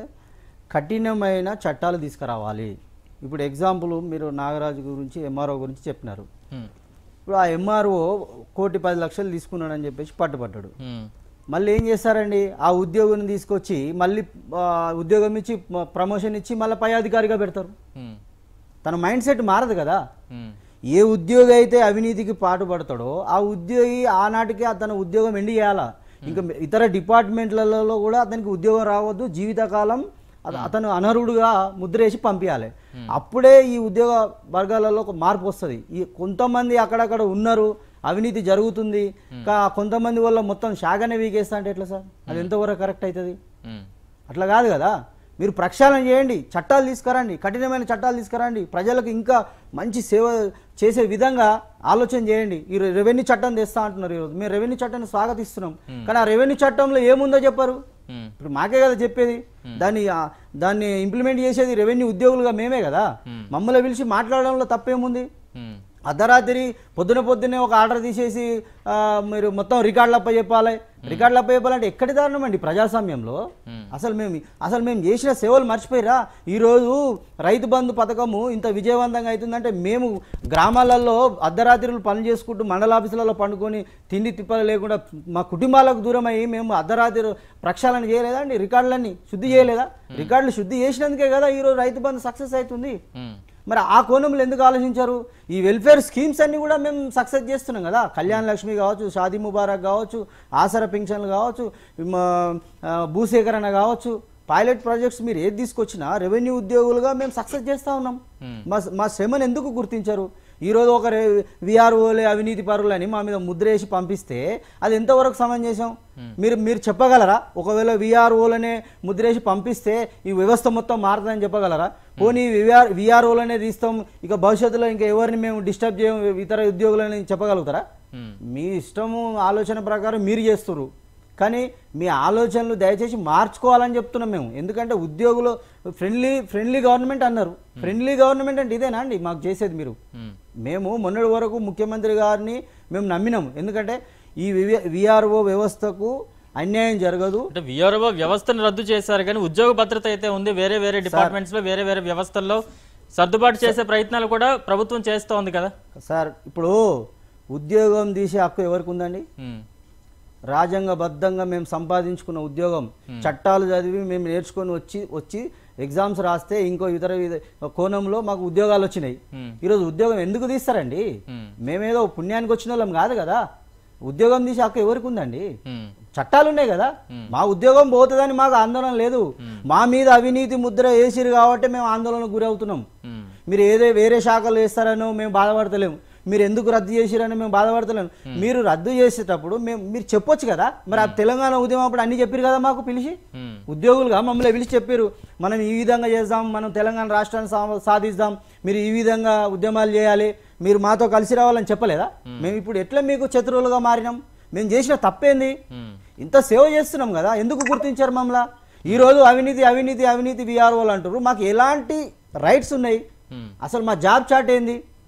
కఠినమైన చట్టాలు తీసుకురావాలి ఇప్పుడు ఎగ్జాంపుల్ మీరు నాగరాజు గురించి ఎంఆర్ఓ గురించి చెప్పినారు మ్మ్. ఇప్పుడు ఆ ఎంఆర్ఓ కోటి పది లక్షలు తీసుకున్నాడని చెప్పేసి పట్టుబడ్డాడు మ్మ్. మళ్ళీ ఏం చేస్తారండి ఆ ఉద్యోగిని తీసుకొచ్చి మళ్ళీ ఆ, ఉద్యోగం ఇచ్చి మ- ప్రమోషన్ ఇచ్చి మళ్ళీ పై అధికారిగా పెడతారు మ్మ్. తన మైండ్ సెట్ మారదు కదా మ్మ్. ఏ ఉద్యోగి అయితే అవినీతికి పాటుపడతాడో ఆ ఉద్యోగి ఆనాటికి అతను ఉద్యోగం ఎండి చేయాలా ఇంకా ఇతర డిపార్ట్మెంట్లలో కూడా అతనికి ఉద్యోగం రావద్దు జీవితకాలం అత- అతను అనర్హుడుగా ముద్రేసి పంపించాలి అప్పుడే ఈ ఉద్యోగ వర్గాలలో ఒక మార్పు వస్తుంది ఈ కొంతమంది అక్కడక్కడ ఉన్నారు అవినీతి జరుగుతుంది కా- కొంతమంది వల్ల మొత్తం శాఖనే వీకేస్తా అంటే ఎట్లా సార్ అది ఎంతవరకు కరెక్ట్ అవుతుంది మ్మ్. అట్లా కాదు కదా మీరు ప్రక్షాళన చేయండి చట్టాలు తీసుకురండి కఠినమైన చట్టాలు తీసుకురండి ప్రజలకు ఇంకా మంచి సేవ చేసే విధంగా ఆలోచన చేయండి ఈ రెవెన్యూ చట్టం తెస్తా అంటున్నారు ఈరోజు మేము రెవెన్యూ చట్టాన్ని స్వాగతిస్తున్నాం కానీ ఆ రెవెన్యూ చట్టంలో ఏముందో చెప్పారు మ్మ్. ఇప్పుడు మాకే కదా చెప్పేది దాన్ని ఆ, దాన్ని ఇంప్లిమెంట్ చేసేది రెవెన్యూ ఉద్యోగులుగా మేమే కదా మమ్మల్ని పిలిచి మాట్లాడడంలో తప్పేముంది మ్మ్. అర్ధరాత్రి పొద్దున పొద్దున్నే ఒక ఆర్డర్ తీసేసి ఆ, మీరు మొత్తం రికార్డులు అప్ప చెప్పాలి రికార్డులు అప్ప చెప్పాలంటే ఎక్కడి దారుణం అండి ప్రజాస్వామ్యంలో అసలు మేము అసలు మేము చేసిన సేవలు మర్చిపోయిరా ఈరోజు రైతు బంధు పథకము ఇంత విజయవంతంగా అవుతుందంటే మేము గ్రామాలలో అర్ధరాత్రులు పనులు చేసుకుంటూ మండల ఆఫీసులలో పండుకొని తిండి తిప్పలు లేకుండా మా కుటుంబాలకు దూరం అయ్యి మేము అర్ధరాత్రి ప్రక్షాళన చేయలేదా అండి రికార్డులన్నీ శుద్ధి చేయలేదా రికార్డులు శుద్ధి చేసినందుకే కదా ఈరోజు రైతు బంధు సక్సెస్ అవుతుంది మ్మ్. మరి ఆ కోణంలో ఎందుకు ఆలోచించారు ఈ వెల్ఫేర్ స్కీమ్స్ అన్ని కూడా మేము సక్సెస్ చేస్తున్నాం కదా కళ్యాణ్ లక్ష్మి కావచ్చు షాదీ ముబారక్ కావచ్చు ఆసరా పింఛన్లు కావచ్చు మ, ఆ, భూసేకరణ కావచ్చు పైలట్ ప్రాజెక్ట్స్ మీరు ఏది తీసుకొచ్చినా రెవెన్యూ ఉద్యోగులుగా మేము సక్సెస్ చేస్తూ ఉన్నాం మా మా శ్రమను ఎందుకు గుర్తించారు ఈరోజు ఒక విఆర్ఓలే అవినీతి పరులని మా మీద ముద్ర వేసి పంపిస్తే అది ఎంతవరకు సమంజసం మీరు మీరు చెప్పగలరా ఒకవేళ విఆర్ఓలనే ముద్రేసి పంపిస్తే ఈ వ్యవస్థ మొత్తం మారుతుందని చెప్పగలరా పోనీ విఆర్ విఆర్ఓలనే తీస్తాం ఇక భవిష్యత్తులో ఇంకా ఎవరిని మేము డిస్టర్బ్ చేయం ఇతర ఉద్యోగులని చెప్పగలుగుతారా మీ ఇష్టము ఆలోచన ప్రకారం మీరు చేస్తున్నారు కానీ మీ ఆలోచనలు దయచేసి మార్చుకోవాలని చెప్తున్నాం మేము ఎందుకంటే ఉద్యోగులు ఫ్రెండ్లీ ఫ్రెండ్లీ గవర్నమెంట్ అన్నారు ఫ్రెండ్లీ గవర్నమెంట్ అంటే ఇదేనా అండి మాకు చేసేది మీరు మేము మొన్నటి వరకు ముఖ్యమంత్రి గారిని మేము నమ్మినాము ఎందుకంటే ఈ విఆర్ఓ వ్యవస్థకు అన్యాయం జరగదు అంటే విఆర్ఓ వ్యవస్థను రద్దు చేశారు కానీ ఉద్యోగ భద్రత అయితే ఉంది వేరే వేరే డిపార్ట్మెంట్స్ లో వేరే వేరే వ్యవస్థల్లో సర్దుబాటు చేసే ప్రయత్నాలు కూడా ప్రభుత్వం చేస్తూ ఉంది కదా సార్ ఇప్పుడు ఉద్యోగం తీసే హక్కు ఎవరికి ఉందండి మ్మ్. రాజ్యాంగబద్ధంగా మేము సంపాదించుకున్న ఉద్యోగం చట్టాలు చదివి మేము నేర్చుకొని వచ్చి వచ్చి ఎగ్జామ్స్ రాస్తే ఇంకో ఇతర విధ- కోణంలో మాకు ఉద్యోగాలు వచ్చినాయి Hmm. ఈరోజు ఉద్యోగం ఎందుకు తీస్తారండి Hmm. మేమేదో పుణ్యానికి వచ్చిన వాళ్ళం కాదు కదా ఉద్యోగం తీసే హక్కు ఎవరికి ఉందండి మ్మ్. చట్టాలు ఉన్నాయి కదా మా ఉద్యోగం పోతుందని మాకు ఆందోళన లేదు మా మీద అవినీతి ముద్ర వేసిరు కాబట్టి మేము ఆందోళనకు గురి అవుతున్నాం మ్మ్. మీరు ఏదో వేరే శాఖలు వేస్తారనో మేము బాధపడతలేము మీరు ఎందుకు రద్దు చేసిరని మేము బాధపడతలేము మీరు రద్దు చేసేటప్పుడు మేము మీరు చెప్పొచ్చు కదా మరి ఆ తెలంగాణ ఉద్యమం అప్పుడు అన్ని చెప్పారు కదా మాకు పిలిచి మ్మ్. ఉద్యోగులుగా మమ్మల్ని పిలిచి చెప్పారు మనం ఈ విధంగా చేద్దాం మనం తెలంగాణ రాష్ట్రాన్ని సా- సాధిస్తాం మీరు ఈ విధంగా ఉద్యమాలు చేయాలి మీరు మాతో కలిసి రావాలని చెప్పలేదా మేము ఇప్పుడు ఎట్లా మీకు శత్రువులుగా మారినాం మేము చేసిన తప్పేంది మ్మ్. ఇంత సేవ చేస్తున్నాం కదా ఎందుకు గుర్తించారు మమ్మల్ని ఈరోజు అవినీతి అవినీతి అవినీతి విఆర్ఓలు అంటారు మాకు ఎలాంటి రైట్స్ ఉన్నాయి మ్మ్. అసలు మా జాబ్ చాట్ ఏంది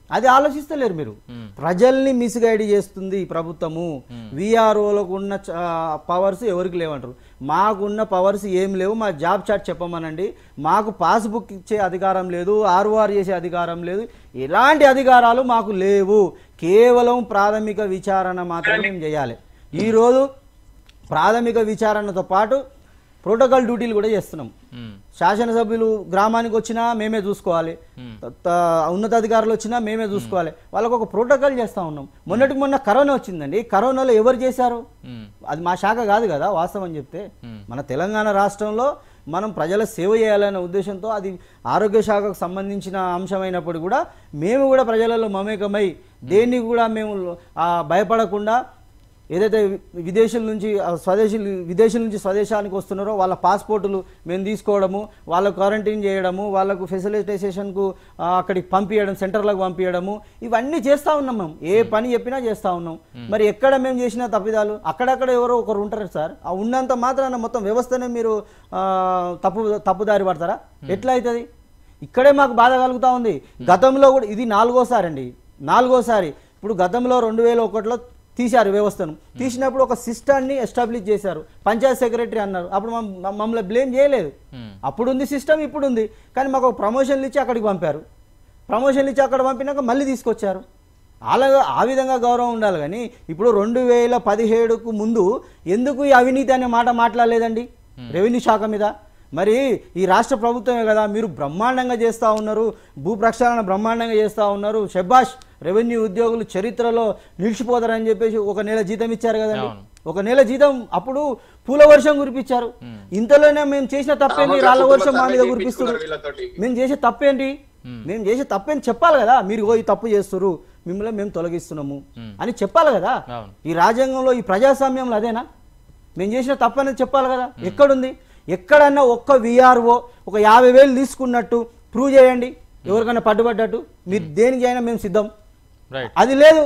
అది ఆలోచిస్తలేరు మీరు ప్రజల్ని మిస్గైడ్ చేస్తుంది ఈ ప్రభుత్వము విఆర్ఓలకు ఉన్న పవర్స్ ఎవరికి లేవంటారు మాకున్న పవర్స్ ఏం లేవు మా జాబ్ చార్ట్ చెప్పమనండి మాకు పాస్బుక్ ఇచ్చే అధికారం లేదు ఆర్ఓఆర్ చేసే అధికారం లేదు ఎలాంటి అధికారాలు మాకు లేవు కేవలం ప్రాథమిక విచారణ మాత్రమే మేము చేయాలి ఈరోజు ప్రాథమిక విచారణతో పాటు ప్రోటోకాల్ డ్యూటీలు కూడా చేస్తున్నాం ఉమ్, శాసనసభ్యులు గ్రామానికి వచ్చినా మేమే చూసుకోవాలి త- త- ఉన్నతాధికారులు వచ్చినా మేమే చూసుకోవాలి వాళ్ళకు ఒక ప్రోటోకాల్ చేస్తా ఉన్నాం మొన్నటికి మొన్న కరోనా వచ్చిందండి కరోనాలో ఎవరు చేశారు ఉమ్, అది మా శాఖ కాదు కదా వాస్తవం చెప్తే మన తెలంగాణ రాష్ట్రంలో మనం ప్రజల సేవ చేయాలనే ఉద్దేశంతో అది ఆరోగ్య శాఖకు సంబంధించిన అంశమైనప్పుడు కూడా మేము కూడా ప్రజలలో మమేకమై దేన్ని కూడా మేము ఆ, భయపడకుండా ఏదైతే వి- విదేశీల నుంచి ఆ, స్వదేశీలు విదేశీల నుంచి స్వదేశానికి వస్తున్నారో వాళ్ళ పాస్పోర్టులు మేము తీసుకోవడము వాళ్ళకు క్వారంటైన్ చేయడము వాళ్ళకు ఫెసిలిటైజేషన్కు ఆ, అక్కడికి పంపించడం సెంటర్లకు పంపించడము ఇవన్నీ చేస్తూ ఉన్నాం మేము ఏ పని చెప్పినా చేస్తూ ఉన్నాం మరి ఎక్కడ మేము చేసిన తప్పిదాలు అక్కడక్కడ ఎవరో ఒకరు ఉంటారు సార్ ఆ ఉన్నంత మాత్రాన మొత్తం వ్యవస్థనే మీరు ఆ, తప్పు తప్పుదారి పడతారా ఎట్లా అవుతుంది ఇక్కడే మాకు బాధ కలుగుతూ ఉంది గతంలో కూడా ఇది నాలుగోసారి అండి నాలుగోసారి ఇప్పుడు గతంలో రెండు వేల ఒకటిలో తీశారు వ్యవస్థను తీసినప్పుడు ఒక సిస్టాన్ని ఎస్టాబ్లిష్ చేశారు పంచాయత్ సెక్రటరీ అన్నారు అప్పుడు మమ్- మమ్మల్ని బ్లేమ్ చేయలేదు అప్పుడు ఉంది సిస్టమ్ ఇప్పుడు ఉంది కానీ మాకు ఒక ప్రమోషన్లు ఇచ్చి అక్కడికి పంపారు ప్రమోషన్లు ఇచ్చి అక్కడ పంపినాక మళ్ళీ తీసుకొచ్చారు అలాగా ఆ విధంగా గౌరవం ఉండాలి కానీ ఇప్పుడు రెండు వేల పదిహేడుకు ముందు ఎందుకు ఈ అవినీతి అనే మాట మాట్లాడలేదండి రెవెన్యూ శాఖ మీద మరి ఈ రాష్ట్ర ప్రభుత్వమే కదా మీరు బ్రహ్మాండంగా చేస్తూ ఉన్నారు భూ ప్రక్షాళన బ్రహ్మాండంగా చేస్తూ ఉన్నారు షెబాష్ రెవెన్యూ ఉద్యోగులు చరిత్రలో నిలిచిపోతారని చెప్పేసి ఒక నెల జీతం ఇచ్చారు కదండి అవును. ఒక నెల జీతం అప్పుడు పూల వర్షం కురిపించారు ఇంతలోనే మేము చేసిన తప్పేంటి రాళ్ళ వర్షం మా మీద కురిపిస్తున్నారు వీళ్ళతోటి మేము చేసే తప్పేంటి మేము చేసే తప్పేంటి చెప్పాలి కదా మీరు ఓ ఈ తప్పు చేస్తారు మిమ్మల్ని మేము తొలగిస్తున్నాము అని చెప్పాలి కదా అవును. ఈ రాజ్యాంగంలో ఈ ప్రజాస్వామ్యంలో అదేనా మేము చేసిన తప్పు అనేది చెప్పాలి కదా ఎక్కడుంది ఎక్కడన్నా ఒక్క విఆర్ఓ ఒక యాభై వేలు తీసుకున్నట్టు ప్రూవ్ చేయండి ఎవరికైనా పట్టుబడ్డట్టు మీరు దేనికి అయినా మేము సిద్ధం రైట్ అది లేదు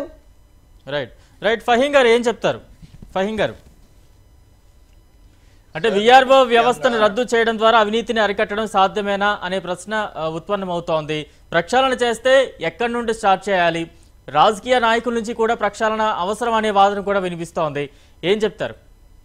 రైట్ రైట్ ఫహీం గారు ఏం చెప్తారు ఫహీం గారు అంటే విఆర్ఓ వ్యవస్థను రద్దు చేయడం ద్వారా అవినీతిని అరికట్టడం సాధ్యమేనా అనే ప్రశ్న ఆ, ఉత్పన్నమవుతోంది ప్రక్షాళన చేస్తే ఎక్కడి నుండి స్టార్ట్ చేయాలి రాజకీయ నాయకుల నుంచి కూడా ప్రక్షాళన అవసరం అనే వాదన కూడా వినిపిస్తోంది ఏం చెప్తారు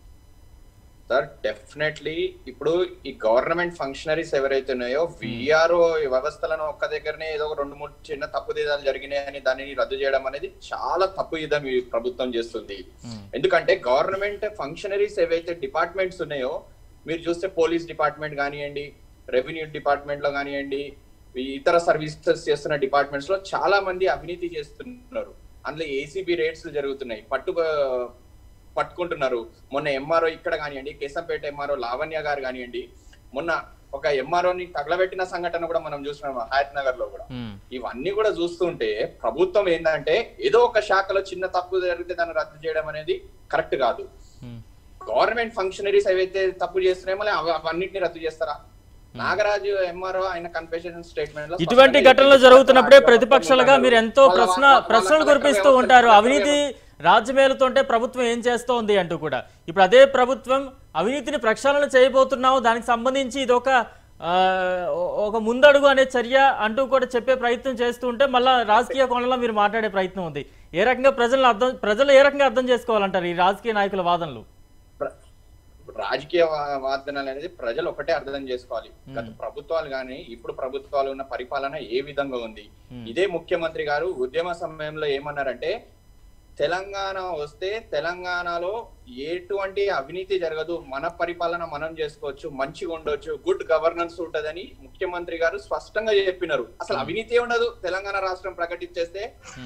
సార్ డెఫినెట్లీ ఇప్పుడు ఈ గవర్నమెంట్ ఫంక్షనరీస్ ఎవరైతే ఉన్నాయో విఆర్ఓ వ్యవస్థలను ఒక్క దగ్గరనే ఏదో ఒక రెండు మూడు చిన్న తప్పుదిదాలు జరిగినాయని దానిని రద్దు చేయడం అనేది చాలా తప్పు విధం ఈ ప్రభుత్వం చేస్తుంది ఎందుకంటే గవర్నమెంట్ ఫంక్షనరీస్ ఏవైతే డిపార్ట్మెంట్స్ ఉన్నాయో మీరు చూస్తే పోలీస్ డిపార్ట్మెంట్ కానివ్వండి రెవెన్యూ డిపార్ట్మెంట్ లో కానివ్వండి ఈ ఇతర సర్వీసెస్ చేస్తున్న డిపార్ట్మెంట్స్ లో చాలా మంది అవినీతి చేస్తున్నారు అందులో ఏసీబీ రేట్స్ జరుగుతున్నాయి పట్టు పట్టుకుంటున్నారు మొన్న ఎంఆర్ఓ ఇక్కడ కానివ్వండి కేశంపేట ఎంఆర్ఓ లావణ్య గారు కానివ్వండి మొన్న ఒక ఎంఆర్ఓని తగలబెట్టిన సంఘటన కూడా మనం చూసినాం హయత్ నగర్ లో కూడా మ్మ్. ఇవన్నీ కూడా చూస్తుంటే ప్రభుత్వం ఏంటంటే ఏదో ఒక శాఖలో చిన్న తప్పు జరిగితే దాన్ని రద్దు చేయడం అనేది కరెక్ట్ కాదు మ్మ్. గవర్నమెంట్ ఫంక్షనరీస్ ఏవైతే తప్పు చేస్తున్నాయో మళ్ళీ అవ- అవన్నిటిని రద్దు చేస్తారా నాగరాజు ఎంఆర్ఓ ఆయన కన్ఫెషన్ స్టేట్మెంట్ లో ఇటువంటి స్పష్టంగా ఘటనలు చెప్పారు. జరుగుతున్నప్పుడే రాష్ట్ర ప్రతిపక్షాలుగా ప్రభుత్వం మీరు ఎంతో వాళ్ళ- ప్రశ్న వాళ్ళ- ప్రశ్నలు వాళ్ళ కురిపిస్తూ వ్యవస్థ- ఉంటారు వ్యవస్థ- అవినీతి రాజ్యమేలుతుంటే ప్రభుత్వం ఏం చేస్తోంది అంటూ కూడా ఇప్పుడు అదే ప్రభుత్వం అవినీతిని ప్రక్షాళన చేయబోతున్నాము దానికి సంబంధించి ఇది ఒక ఆ, ఓ- ఒక ముందడుగు అనే చర్య అంటూ కూడా చెప్పే ప్రయత్నం చేస్తూ ఉంటే మళ్ళా రాజకీయ కోణంలో మీరు మాట్లాడే ప్రయత్నం ఉంది ఏ రకంగా ప్రజలను అర్థం ప్రజలు ఏ రకంగా అర్థం చేసుకోవాలంటారు ఈ రాజకీయ నాయకుల వాదనలు ప్ర- రాజకీయ వా- వాదనలు అనేది ప్రజలు ఒకటే అర్థం చేసుకోవాలి గత ప్రభుత్వాలు కానీ ఇప్పుడు ప్రభుత్వాలు ఉన్న పరిపాలన ఏ విధంగా ఉంది ఇదే ముఖ్యమంత్రి గారు ఉద్యమ సమయంలో ఏమన్నారంటే తెలంగాణ వస్తే తెలంగాణలో ఎటువంటి అవినీతి జరగదు మన పరిపాలన మనం చేసుకోవచ్చు మంచిగా ఉండొచ్చు గుడ్ గవర్నెన్స్ ఉంటదని ముఖ్యమంత్రి గారు స్పష్టంగా చెప్పినారు అసలు అవినీతి ఉండదు తెలంగాణ రాష్ట్రం ప్రకటించేస్తే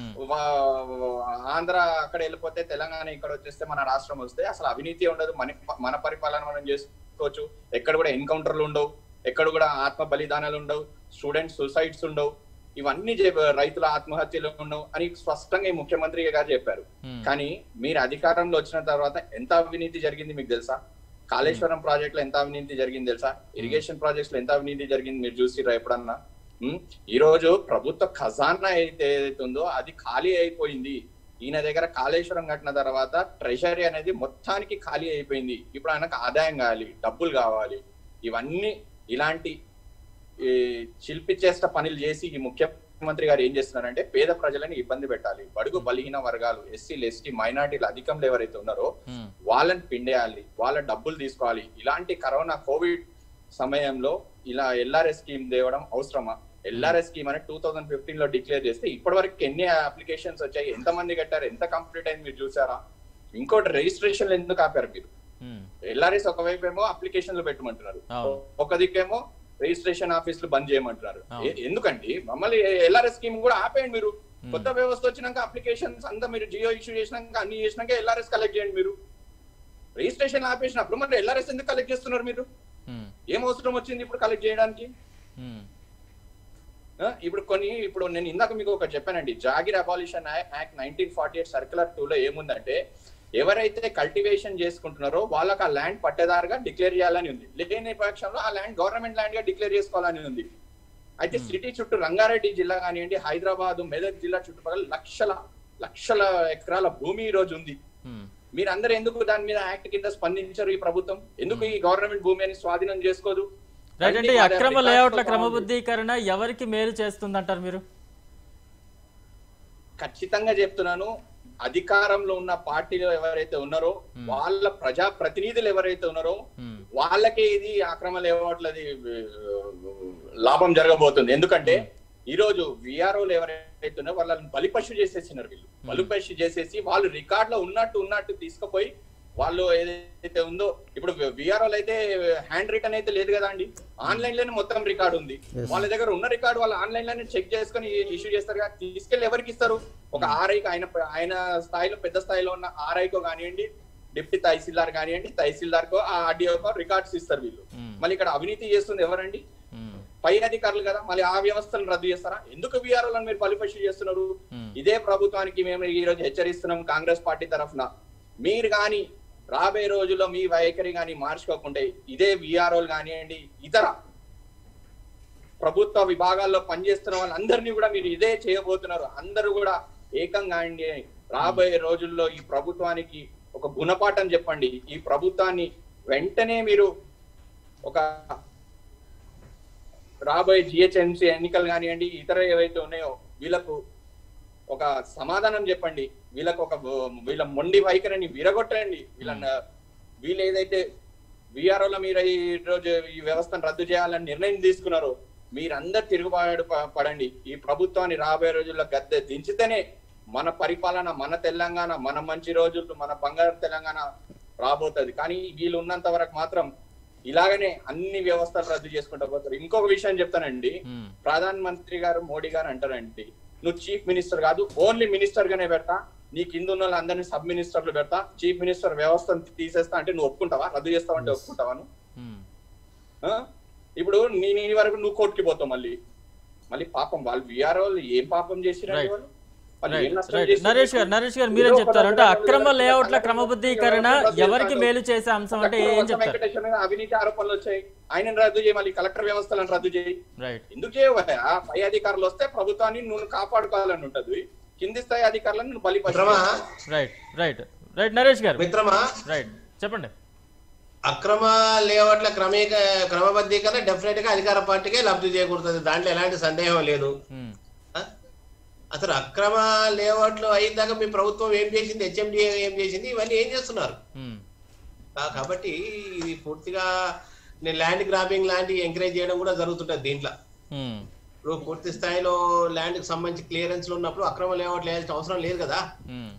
వా- ఆంధ్ర అక్కడ వెళ్ళిపోతే తెలంగాణ ఇక్కడ వచ్చేస్తే మన రాష్ట్రం వస్తే అసలు అవినీతి ఉండదు మన మన పరిపాలన మనం చేసుకోవచ్చు ఎక్కడ కూడా ఎన్కౌంటర్లు ఉండవు ఎక్కడ కూడా ఆత్మ బలిదానాలు ఉండవు స్టూడెంట్ సూసైడ్స్ ఉండవు ఇవన్నీ చెప్- రైతుల ఆత్మహత్యలు ఉండవు అని స్పష్టంగా ఈ ముఖ్యమంత్రి గారు చెప్పారు కానీ మీరు అధికారంలో వచ్చిన తర్వాత ఎంత అవినీతి జరిగింది మీకు తెలుసా కాళేశ్వరం ప్రాజెక్ట్ లో ఎంత అవినీతి జరిగింది తెలుసా ఇరిగేషన్ ప్రాజెక్ట్స్ లో ఎంత అవినీతి జరిగింది మీరు చూసిరా ఎప్పుడన్నా ఉమ్, ఈ రోజు ప్రభుత్వ ఖజానా అయితే ఏదైతే ఉందో అది ఖాళీ అయిపోయింది ఈయన దగ్గర కాళేశ్వరం కట్టిన తర్వాత ట్రెషరీ అనేది మొత్తానికి ఖాళీ అయిపోయింది ఇప్పుడు ఆయనకు ఆదాయం కావాలి డబ్బులు కావాలి ఇవన్నీ ఇలాంటి ఈ శిల్పి చేష్ట పనులు చేసి ఈ ముఖ్యమంత్రి ముఖ్యమంత్రి గారు ఏం చేస్తున్నారంటే పేద ప్రజలని ఇబ్బంది పెట్టాలి బడుగు బలహీన వర్గాలు ఎస్సీలు ఎస్టీ మైనార్టీలు అధికంలో ఎవరైతే ఉన్నారో ఉమ్, వాళ్ళని పిండేయాలి వాళ్ళ డబ్బులు తీసుకోవాలి ఇలాంటి కరోనా కోవిడ్ సమయంలో ఇలా ఎల్ఆర్ఎస్ స్కీమ్ తేవడం అవసరమా ఎల్ఆర్ఎస్ స్కీమ్ అని టూ థౌసండ్ ఫిఫ్టీన్ లో డిక్లేర్ చేస్తే ఇప్పటి వరకు ఎన్ని అప్లికేషన్స్ వచ్చాయి ఎంత మంది కట్టారు ఎంత కంప్లీట్ అయింది మీరు చూసారా ఇంకోటి రిజిస్ట్రేషన్ ఎందుకు ఆపారు మీరు ఉమ్, ఎల్ఆర్ఎస్ ఒకవైపు ఏమో అప్లికేషన్లు పెట్టమంటున్నారు అవును. ఒక దిక్కేమో రిజిస్ట్రేషన్ ఆఫీసులు బంద్ చేయమంటున్నారు అవును. ఏ- ఎందుకండి మమ్మల్ని ఎల్ఆర్ఎస్ స్కీమ్ కూడా ఆపేయండి మీరు కొత్త వ్యవస్థ వచ్చినాక అప్లికేషన్స్ అంతా మీరు జియో ఇష్యూ చేసినాక అన్ని చేసినాక ఎల్ఆర్ఎస్ కలెక్ట్ చేయండి మీరు రిజిస్ట్రేషన్ ఆపేసినప్పుడు మరి ఎల్ఆర్ఎస్ ఎందుకు కలెక్ట్ చేస్తున్నారు మీరు ఉమ్, ఏం అవసరం వచ్చింది ఇప్పుడు కలెక్ట్ చేయడానికి ఉమ్, ఆ, ఇప్పుడు కొన్ని ఇప్పుడు నేను ఇందాక మీకు ఒకటి చెప్పానండి Jagir abolition act nineteen forty eight circular two లో ఏముందంటే ఎవరైతే కల్టివేషన్ చేసుకుంటున్నారో వాళ్ళకి ఆ ల్యాండ్ పట్టేదారుగా డిక్లేర్ చేయాలని ఉంది లేని పక్షంలో ఆ ల్యాండ్ గవర్నమెంట్ ల్యాండ్ గా డిక్లేర్ చేసుకోవాలని ఉంది అయితే సిటీ చుట్టూ రంగారెడ్డి జిల్లా కానివ్వండి హైదరాబాద్ మెదక్ జిల్లా చుట్టుపక్కల లక్షల లక్షల ఎకరాల భూమి ఈ రోజు ఉంది ఉమ్, మీరందరూ ఎందుకు దాని మీద యాక్ట్ కింద స్పందించరు ఈ ప్రభుత్వం ఎందుకు ఈ గవర్నమెంట్ భూమి అని స్వాధీనం చేసుకోదు రైట్ అంటే ఈ అన్ని అక్రమ వాళ్ళ లేఅవుట్ల రికార్డ్స్తో బాగుంది. క్రమబద్ధీకరణ ఎవరికి మేలు చేస్తుందంటారు మీరు ఖచ్చితంగా చెప్తున్నాను అధికారంలో ఉన్న పార్టీలు ఎవరైతే ఉన్నారో వాళ్ళ ప్రజా ప్రతినిధులు ఎవరైతే ఉన్నారో ఉమ్, వాళ్ళకే ఇది ఆక్రమణ లేవట్లది లాభం జరగబోతుంది ఎందుకంటే ఈ రోజు విఆర్ఓలు ఎవరైతే ఉన్నారో వాళ్ళని బలిపశు చేసేసినారు వీళ్ళు బలిపశు చేసేసి వాళ్ళు రికార్డ్ లో ఉన్నట్టు ఉన్నట్టు తీసుకుపోయి వాళ్ళు ఏదైతే ఉందో ఇప్పుడు విఆర్ఓలు అయితే హ్యాండ్ రిటర్న్ అయితే లేదు కదా అండి ఆన్లైన్ లోనే మొత్తం రికార్డ్ ఉంది వాళ్ళ దగ్గర ఉన్న రికార్డ్ వాళ్ళు ఆన్లైన్ లోనే చెక్ చేసుకొని ఇష్యూ చేస్తారు కదా తీసుకెళ్లి ఎవరికి ఇస్తారు ఒక ఆర్ఐకి ఆయన ఆయన స్థాయిలో పెద్ద స్థాయిలో ఉన్న ఆర్ఐకో కానివ్వండి డిప్యూటీ తహసీల్దార్ కానివ్వండి తహసీల్దార్ కో ఆ ఆర్డీఓకో రికార్డ్స్ ఇస్తారు వీళ్ళు ఉమ్, మళ్ళీ ఇక్కడ అవినీతి చేస్తుంది ఎవరండి ఉమ్, పై అధికారులు కదా మళ్ళీ ఆ వ్యవస్థను రద్దు చేస్తారా ఎందుకు విఆర్ఓలను మీరు బలిపశు చేస్తున్నారు ఉమ్. ఇదే ప్రభుత్వానికి మేము ఈ రోజు హెచ్చరిస్తున్నాం కాంగ్రెస్ పార్టీ తరఫున మీరు గాని రాబోయే రోజుల్లో మీ వైఖరి గాని మార్చుకోకుంటే ఇదే విఆర్ఓలు కానివ్వండి ఇతర ప్రభుత్వ విభాగాల్లో పనిచేస్తున్న వాళ్ళందరినీ కూడా మీరు ఇదే చేయబోతున్నారు అందరూ కూడా ఏకంగా అండి రాబోయే రోజుల్లో ఈ ప్రభుత్వానికి ఒక గుణపాఠం చెప్పండి ఈ ప్రభుత్వాన్ని వెంటనే మీరు ఒక రాబోయే జిహెచ్ఎంసీ ఎన్నికలు కానివ్వండి ఇతర ఏవైతే ఉన్నాయో వీళ్ళకు ఒక సమాధానం చెప్పండి వీళ్ళకు ఒక వీళ్ళ మొండి వైఖరిని విరగొట్టండి వీళ్ళని వీళ్ళు ఏదైతే విఆర్ఓల మీరు ఈ రోజు ఈ వ్యవస్థను రద్దు చేయాలని నిర్ణయం తీసుకున్నారో మీరందరు తిరుగుబాటు ప- పడండి ఈ ప్రభుత్వాన్ని రాబోయే రోజుల్లో గద్దె దించితేనే మన పరిపాలన మన తెలంగాణ మన మంచి రోజులు మన బంగారు తెలంగాణ రాబోతది కానీ వీళ్ళు ఉన్నంత వరకు మాత్రం ఇలాగనే అన్ని వ్యవస్థలు రద్దు చేసుకుంటూ పోతారు ఇంకొక విషయం చెప్తానండి ఉమ్, ప్రధాన మంత్రి గారు మోడీ గారు అంటారండి నువ్వు చీఫ్ మినిస్టర్ కాదు ఓన్లీ మినిస్టర్ గానే పెడతా నీ కింద ఉన్న వాళ్ళందరినీ సబ్ మినిస్టర్లు పెడతా చీఫ్ మినిస్టర్ వ్యవస్థను తీసేస్తా అంటే నువ్వు ఒప్పుకుంటావా రద్దు చేస్తావంటే ఒప్పుకుంటావా నువ్వు ఉమ్. ఆ? ఇప్పుడు నీ నీ వరకు నువ్వు కోర్టుకి పోతావు మళ్ళీ మళ్ళీ పాపం వాళ్ళు విఆర్ వాళ్ళు ఏం పాపం చేసిరండి Right. వాళ్ళు వాళ్ళు ఏం రైట్ నష్టం రైట్ చేసిర్రు? నరేష్ గారు నరేష్ గారు మీరేం ఏదో ఒక చెప్తారు అంటే రకంగా అక్రమ వీళ్ళకి లేఅవుట్ల కలెక్టర్ క్రమబద్ధీకరణ వ్యవస్థ ఎవరికి రద్దు మేలు చేసే అంశం అంటే కలెక్టర్ ఏం వ్యవస్థ చెప్తారు వెంకటేశ్వర మీద అవినీతి ఆరోపణలు వచ్చాయి ఆయన రద్దు చేయి మళ్ళీ కలెక్టర్ వ్యవస్థలను రద్దు చేయి రైట్ ఎందుకు చేయవా పై అధికారులు వస్తే ప్రభుత్వాన్ని నువ్వు కాపాడుకోవాలని ఉంటది కింది స్థాయి అధికారులను నువ్వు బలి మిత్రమా రైట్ రైట్ రైట్ నరేష్ గారు మిత్రమా రైట్ చెప్పండి అక్రమ లేఅవుట్ల క్రమీక క్రమబద్ధీకరణ డెఫినెట్ గా అధికార పార్టీకే లబ్ధి చేకూరుతుంది దాంట్లో ఎలాంటి సందేహం లేదు ఉమ్, ఆ? అసలు అక్రమ లేఅవుట్లు అయిందాక మీ ప్రభుత్వం ఏం చేసింది హెచ్ఎండిఏ ఏం చేసింది ఇవన్నీ ఏం చేస్తున్నారు ఉమ్, ఆ, కాబట్టి ఇది పూర్తిగా నేను ల్యాండ్ గ్రాబింగ్ లాంటి ఎంకరేజ్ చేయడం కూడా జరుగుతుంటది దీంట్లో ఉమ్, ఇప్పుడు పూర్తి స్థాయిలో ల్యాండ్ కి సంబంధించి క్లియరెన్స్ ఉన్నప్పుడు అక్రమ లేఅవుట్లు వేయాల్సిన అవసరం లేదు కదా ఉమ్,